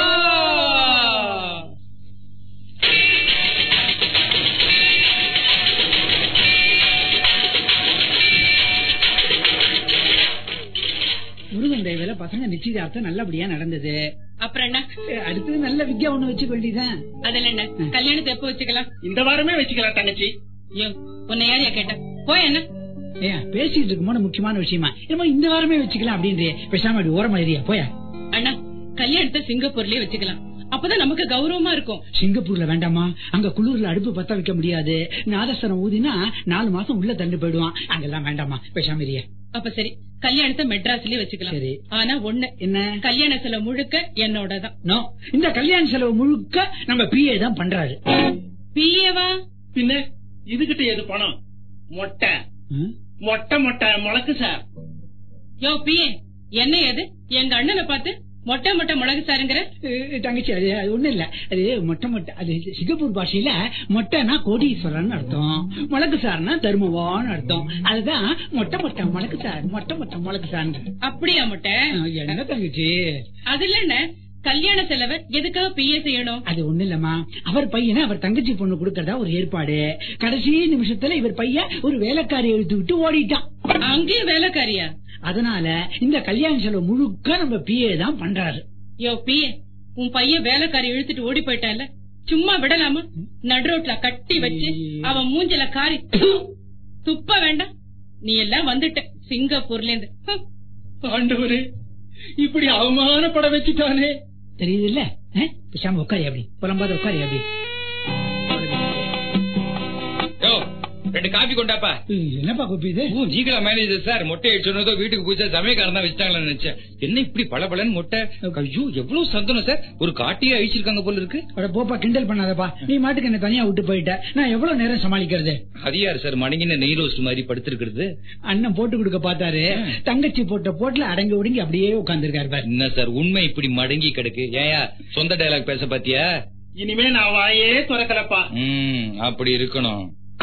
S8: முருகன் தேவையில பசங்க நிச்சயதார்த்தம் நல்லபடியா நடந்தது
S1: அப்புறம் என்ன
S8: அடுத்தது நல்ல வித்யா ஒண்ணு வச்சுக்க வேண்டியதான்
S1: அதுல என்ன கல்யாணத்தை எப்ப வச்சுக்கலாம்
S10: இந்த வாரமே வச்சுக்கலாம் தங்கச்சி
S1: ஐயோ உன்னை யாரையா கேட்டா போய் என்ன
S8: ஏன் பேசிட்டு இருக்கும்போது முக்கியமான விஷயமா என்னமோ இந்த வாரமே வச்சுக்கலாம் அப்படின்றே பேசாம அப்படி ஓரமா ஏரியா போயா
S1: அண்ணா கல்யாணத்தை சிங்கப்பூர்லயே வச்சுக்கலாம் அப்பதான் நமக்கு கௌரவமா இருக்கும்
S8: சிங்கப்பூர்ல வேண்டாமா அங்க குளிர்ல அடுப்பு பத்த வைக்க முடியாது நாதஸ்வரம் ஊதினா நாலு மாசம் உள்ள தண்டு போயிடுவான் அங்கெல்லாம் வேண்டாமா பேசாம ஏரியா
S1: அப்ப சரி கல்யாணத்தை மெட்ராஸ்லயே வச்சுக்கலாம்
S8: சரி.
S1: ஆனா ஒண்ணு
S8: என்ன
S1: கல்யாண செலவு முழுக்க என்னோட தான்
S8: நோ இந்த கல்யாண செலவு முழுக்க நம்ம பிஏ தான் பண்றாரு
S1: பிஏவா
S10: பின்ன இதுகிட்ட எது பணம் மொட்டை
S8: ம்?
S10: மொட்டை மொட்டை முளக்கு சார்
S1: யோ பிஏ என்ன எது எங்க அண்ணனை பார்த்து மொட்டை மொட்டை மிளகு சாருங்கிற
S8: அஹ் தங்கச்சி அது அது ஒண்ணும் இல்ல அது மொட்டை மொட்டை அது சிங்கப்பூர் பாஷையில மொட்டைனா கோடீஸ்வரன் அர்த்தம் மிளகு சார்னா தர்மவான்னு அர்த்தம் அதுதான் மொட்டை மொட்டை மிளகு சார் மொட்டை மொட்டை மிளகு சார்
S1: அப்படியா மொட்டை
S8: என்ன தங்கச்சி
S1: அது இல்ல கல்யாண செலவை எதுக்காக பிஏ செய்யணும்
S8: அது ஒண்ணு இல்லம்மா அவர் பையனை அவர் தங்கச்சி பொண்ணு கொடுக்கறதா ஒரு ஏற்பாடு கடைசி நிமிஷத்துல இவர் பையன் ஒரு வேலைக்காரி எழுத்து விட்டு ஓடிட்டான்
S1: அங்கேயும் வேலைக்காரியா
S8: அதனால இந்த கல்யாண செலவு முழுக்க நம்ம பிஏ தான் பண்றாரு
S1: யோ பிஏ உன் பையன் வேலைக்காரி இழுத்துட்டு ஓடி போயிட்டால சும்மா விடலாமா நடுரோட்ல கட்டி வச்சு அவன் மூஞ்சல காரி து, துப்ப வேண்டாம் நீ எல்லாம் வந்துட்ட சிங்கப்பூர்ல இருந்து ஹம்.
S10: ஆண்டவரே இப்படி அவமானப்பட வச்சுட்டானே
S8: தெரியுது இல்ல பேசாம உட்காரி அப்படி புலம்பாத உட்காரி அப்படி
S5: யோ, ரெண்டு காபி கொண்டாப்பா
S8: என்னப்பா குப்பி இது
S5: ஓ நீங்களா மேனேஜர் சார் மொட்டை அடிச்சோன்னதோ வீட்டுக்கு பூச்சா சமயக்காரன் தான் வச்சுட்டாங்களா நினைச்சேன் என்ன இப்படி பளபளன்னு மொட்டை ஐயோ எவ்வளவு சந்தனம் சார் ஒரு காட்டியே அழிச்சிருக்காங்க போல இருக்கு
S8: அட போப்பா கிண்டல் பண்ணாதப்பா நீ மாட்டுக்கு என்ன தனியா விட்டு போயிட்ட நான் எவ்வளவு நேரம் சமாளிக்கிறது
S5: அது யாரு சார் மணங்கின நெய் ரோஸ்ட் மாதிரி படுத்திருக்கிறது
S8: அண்ணன் போட்டு கொடுக்க பார்த்தாரு தங்கச்சி போட்ட போட்டுல அடங்கி ஒடுங்கி அப்படியே உட்கார்ந்துருக்காரு பாரு
S5: என்ன சார் உண்மை இப்படி மடங்கி கிடக்கு ஏயா சொந்த டயலாக் பேச பாத்தியா
S10: இனிமே நான் வாயே துறக்கலப்பா
S5: ம் அப்படி இருக்கணும்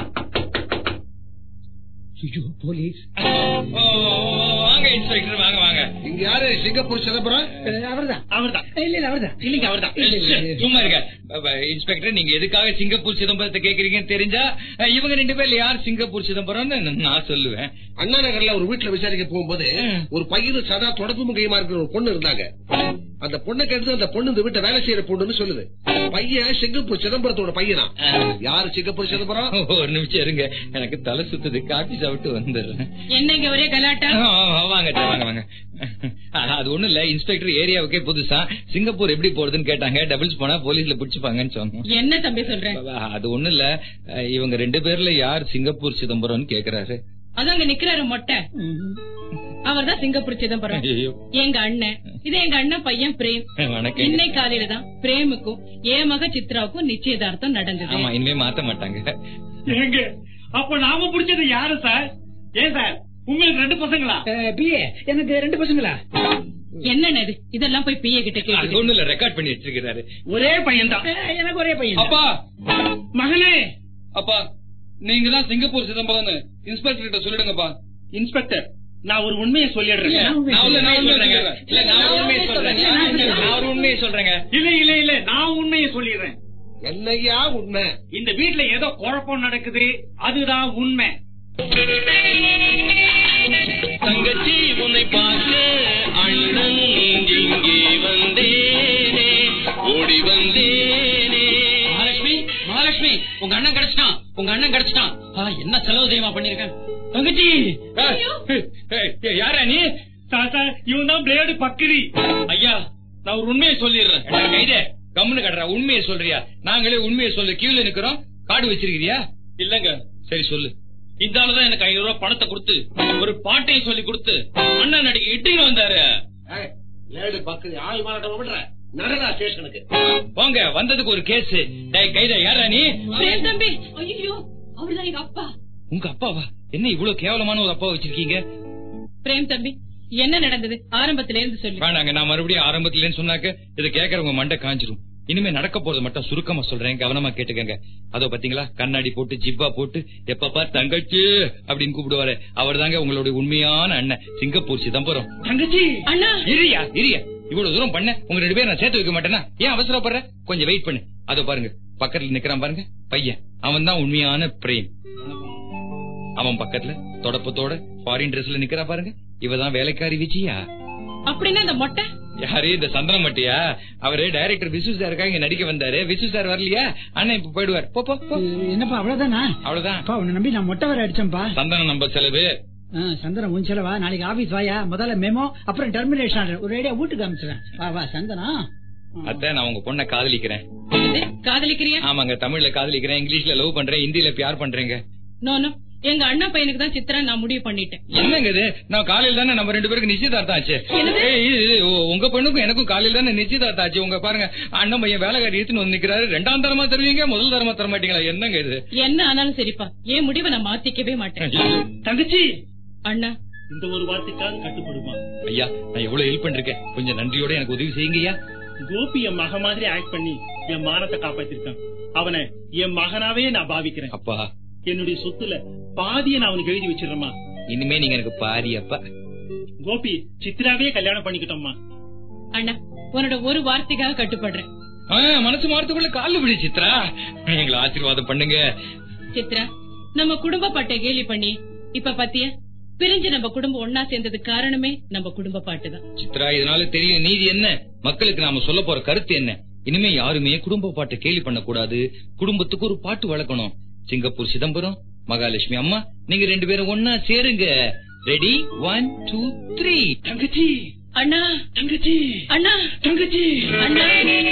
S8: ஐயோ போலீஸ்
S5: வாங்க இன்ஸ்பெக்டர் வாங்க வாங்க
S11: இங்க யாரு சிங்கப்பூர் சிதம்பரம்
S8: அவர்தான்
S10: அவர்தான்
S8: இல்ல இல்ல அவர்தான்
S10: இல்லைங்க அவர்தான்
S8: இல்ல, இல்ல, இல்ல.
S5: சும்மா இருக்க அப்ப, இன்ஸ்பெக்டர் நீங்க எதுக்காக சிங்கப்பூர் சிதம்பரத்தை கேக்குறீங்கன்னு தெரிஞ்சா அஹ், இவங்க ரெண்டு பேர்ல யார் சிங்கப்பூர் சிதம்பரம்னு நான் சொல்லுவேன்
S11: அண்ணா நகர்ல ஒரு வீட்டுல விசாரிக்க போகும்போது ஒரு பையனும் சதா தொடர்பு கையுமா இருக்கிற ஒரு பொண்ணு இருந்தாங்க அந்த பொண்ணை கேட்டு அந்த பொண்ணு இந்த வீட்டை வேலை செய்யற பொண்ணுன்னு சொல்லுது பையன் சிங்கப்பூர் சிதம்பரத்தோட பையனா யாரு சிங்கப்பூர் சிதம்பரம்
S5: ஒரு நிமிஷம் இருங்க எனக்கு தலை சுத்துது காபி சாப்பிட்டு வந்துடுறேன்
S1: என்னங்க ஒரே கலாட்டா
S5: ஆ, ஆ, வாங்க அத்தை, வாங்க வாங்க ஆ, அது ஒண்ணும் இல்ல இன்ஸ்பெக்டர் ஏரியாவுக்கே புதுசா சிங்கப்பூர் எப்படி போறதுன்னு கேட்டாங்க டபுள்ஸ் போனா போலீஸ்ல பிடிச்சுப்பாங்கன்னு சொன்னோம்
S1: என்ன தம்பி சொல்றேன்
S5: அது ஒண்ணும் இல்ல அஹ், இவங்க ரெண்டு பேர்ல யார் சிங்கப்பூர் சிதம்பரம்னு கேக்குறாரு
S1: அதான் அங்க நிக்கிறாரு மொட்டை அவர்தான் சிங்கப்பூர் சிதம்பரம்
S5: ஐயோ
S1: எங்க அண்ணன் இது எங்க அண்ணன் பையன் பிரேம்
S5: வணக்கம்
S1: இன்னை காலையில தான் பிரேமுக்கும் என் மக சித்ராவுக்கும் நிச்சயதார்த்தம் நடந்தது
S5: ஆமா இனிமே மாத்த மாட்டாங்க
S10: எங்க அப்ப நாம பிடிச்சது யாரு சார் ஏன் சார் உங்களுக்கு ரெண்டு பசங்களா
S8: பிஏ எனக்கு ரெண்டு பசங்களா
S1: என்னன்னு இது இதெல்லாம் போய் பிஏ கிட்ட
S5: அது
S1: கேட்டு
S5: ஒண்ணும் இல்ல ரெக்கார்ட் பண்ணி வச்சிருக்கிறாரு
S10: ஒரே பையன் தான்
S8: அஹ், எனக்கு ஒரே பையன்
S9: அப்பா
S10: மகனே
S9: அப்பா நீங்க தான் சிங்கப்பூர் சிதம்பரம் இன்ஸ்பெக்டர் கிட்ட சொல்லிடுங்கப்பா
S10: இன்ஸ்பெக்டர் நான் ஒரு உண்மையை சொல்லிடுறேன்
S5: நான் ஒரு உண்மையை சொல்றேங்க இல்ல நான் ஒரு உண்மையை சொல்றேன் நான் ஒரு உண்மையை சொல்றேங்க
S10: இல்ல இல்ல இல்ல நான் உண்மையை சொல்லிடுறேன்
S11: என்னையா உண்மை
S10: இந்த வீட்ல ஏதோ குழப்பம் நடக்குது அதுதான் உண்மை
S12: தங்கச்சி உன்னை பார்த்து அண்ணன் இங்கே வந்தேனே ஓடி வந்தேனே
S2: மகாலட்சுமி மகாலட்சுமி உங்க அண்ணன் கிடைச்சிட்டான் உங்க அண்ணன் கிடைச்சிட்டான் ஆ, என்ன செலவு தெரியுமா பண்ணிருக்கேன்
S5: தங்கச்சி யாரா நீ
S10: சார் சார் இவன் தான் பிளேடு பக்கிரி
S9: ஐயா நான் ஒரு உண்மையை சொல்லிடுறேன்
S5: ஏண்டா, கைதே கம்முன்னு கடறா உண்மையை சொல்றியா நாங்களே உண்மையை சொல்லு கியூல நிக்கிறோம் கார்டு வச்சிருக்கிறியா
S9: இல்லங்க
S5: சரி சொல்லு
S9: இந்த ஆளுதான் எனக்கு ஐநூறு ரூபாய் பணத்தை கொடுத்து ஒரு பாட்டையும் சொல்லி கொடுத்து அண்ணன் நடிகை இட்டிங்க வந்தாரு
S11: லேடு பக்கத்து ஆள் மாறாட்டம் விடுற நடடா ஸ்டேஷனுக்கு
S5: போங்க வந்ததுக்கு ஒரு கேஸ் கைதா யாரா நீ
S1: பிரேம் தம்பி ஐயோ அவர்தான் எங்க அப்பா
S5: உங்க அப்பாவா என்ன இவ்வளவு கேவலமான ஒரு அப்பா வச்சிருக்கீங்க
S1: பிரேம் தம்பி என்ன நடந்தது ஆரம்பத்துல இருந்து சொல்லு
S5: வேணாங்க நான் மறுபடியும் ஆரம்பத்துலன்னு சொன்னாக்க இதை கேக்குறவங்க மண்டை காஞ்சிரும் இனிமே நடக்க போறது மட்டும் சுருக்கமா சொல்றேன் கவனமா கேட்டுக்கங்க அதோ பாத்தீங்களா கண்ணாடி போட்டு ஜிப்பா போட்டு எப்பப்பா தங்கச்சி அப்படின்னு கூப்பிடுவாரு அவர் தாங்க உங்களுடைய உண்மையான அண்ணன் சிங்கப்பூர் சிதம்பரம்
S10: தங்கச்சி
S1: அண்ணா
S5: இரியா இரியா இவ்வளவு தூரம் பண்ண உங்க ரெண்டு பேரும் நான் சேர்த்து வைக்க மாட்டேனா ஏன் அவசரப்படுற கொஞ்சம் வெயிட் பண்ணு அதோ பாருங்க பக்கத்துல நிக்கிறான் பாருங்க பையன் அவன் தான் உண்மையான பிரேம் அவன் பக்கத்துல தொடப்பத்தோட ஃபாரின் ட்ரெஸ்ல நிக்கிறா பாருங்க இவதான் வேலைக்காரி விஜயா
S1: அப்படின்னா இந்த மொட்டை
S5: யாரு இந்த சந்தனம் மட்டியா அவரு டைரக்டர் விசு சாருக்காக இங்க நடிக்க வந்தாரு விசு சார் வரலையா அண்ணன் இப்ப போயிடுவார் போ, போ, போ.
S8: என்னப்பா அவ்வளவுதானா
S5: அவ்வளவுதான்
S8: அப்பா உன்னை நம்பி நான் மொட்டை வர அடிச்சேன்ப்பா
S5: சந்தனம் நம்ம செலவு
S8: ஆ, சந்தனம் உன் செலவா நாளைக்கு ஆபீஸ் வாயா முதல்ல மெமோ அப்புறம் டெர்மினேஷன் ஒரு ஐடியா வீட்டுக்கு அமிச்சிடறேன் வா வா சந்தனா
S5: அத்தை நான் உங்க பொண்ணை காதலிக்கிறேன்
S1: இது, காதலிக்கிறியா
S5: ஆமாங்க தமிழ்ல காதலிக்கிறேன் இங்கிலீஷ்ல லவ் பண்றேன் ஹிந்தில பியார் பண்றேங்க
S1: நோ நோ எங்க அண்ணா பையனுக்கு தான் சித்ரா நான் முடிவு பண்ணிட்டேன்
S5: என்னங்க இது நான் காலையில தானே நம்ம ரெண்டு பேருக்கு நிச்சயதார்த்தம் ஆச்சு ஏய், இது, இது, உ- உங்க பொண்ணுக்கும் எனக்கும் காலையில தானே நிச்சயதார்த்தம் ஆச்சு உங்க பாருங்க அண்ணன் பையன் வேலைக்காரி எடுத்துன்னு வந்து நிக்கிறாரு ரெண்டாம் தரமா தருவீங்க முதல் தரமா தர மாட்டீங்களா என்னங்க இது
S1: என்ன ஆனாலும் சரிப்பா என் முடிவை நான் மாத்திக்கவே மாட்டேன்
S10: தங்கச்சி
S1: அண்ணா
S10: இந்த ஒரு வார்த்தைக்காக கட்டுப்படுமா
S5: ஐயா நான் எவ்வளவு ஹெல்ப் பண்ணிருக்கேன் கொஞ்சம் நன்றியோட எனக்கு உதவி செய்யுங்க ஐயா
S10: கோபி என் மக மாதிரி ஆக்ட் பண்ணி என் மானத்தை காப்பாத்திருக்கான் அவனை என் மகனாவே நான் பாவிக்கிறேன்
S5: அப்பா
S10: என்னுடைய சொத்துல பாதியை நான் அவனுக்கு எழுதி வச்சிடுறேம்மா
S5: இனிமே நீங்க எனக்கு பாரி அப்பா
S10: கோபி சித்ராவே கல்யாணம் பண்ணிக்கிட்டோம்மா
S1: அண்ணா உன்னோட ஒரு வார்த்தைக்காக கட்டுப்படுறேன்
S5: ஆ, மனசு மாறத்துக்குள்ள கால விடு சித்ரா எங்களை ஆசீர்வாதம் பண்ணுங்க
S1: சித்ரா நம்ம குடும்ப பாட்டை கேலி பண்ணி இப்ப பாத்திய பிரிஞ்சு நம்ம குடும்பம் ஒன்னா சேர்ந்ததுக்கு காரணமே நம்ம குடும்ப பாட்டு தான்
S5: சித்ரா இதனால தெரியும் நீதி என்ன மக்களுக்கு நாம சொல்ல போற கருத்து என்ன இனிமே யாருமே குடும்ப பாட்டை கேலி பண்ணக்கூடாது குடும்பத்துக்கு ஒரு பாட்டு வளர்க்கணும் சிங்கப்பூர் சிதம்பரம் மகாலட்சுமி அம்மா நீங்க ரெண்டு பேரும் ஒன்னா சேருங்க ரெடி ஒன் டூ த்ரீ
S10: தங்கச்சி
S1: அண்ணா
S10: தங்கச்சி
S1: அண்ணா
S10: தங்கச்சி
S1: அண்ணா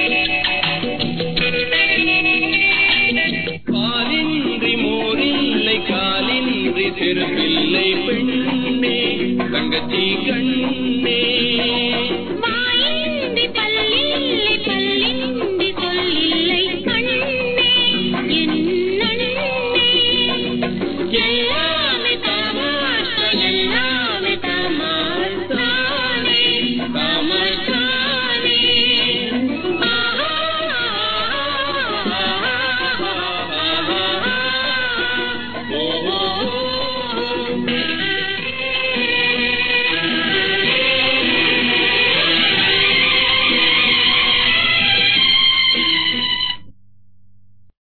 S12: பாலின்றி மோரில்லை காலின்றி செருப்பில்லை பெண்ணே தங்கச்சி கண்ணே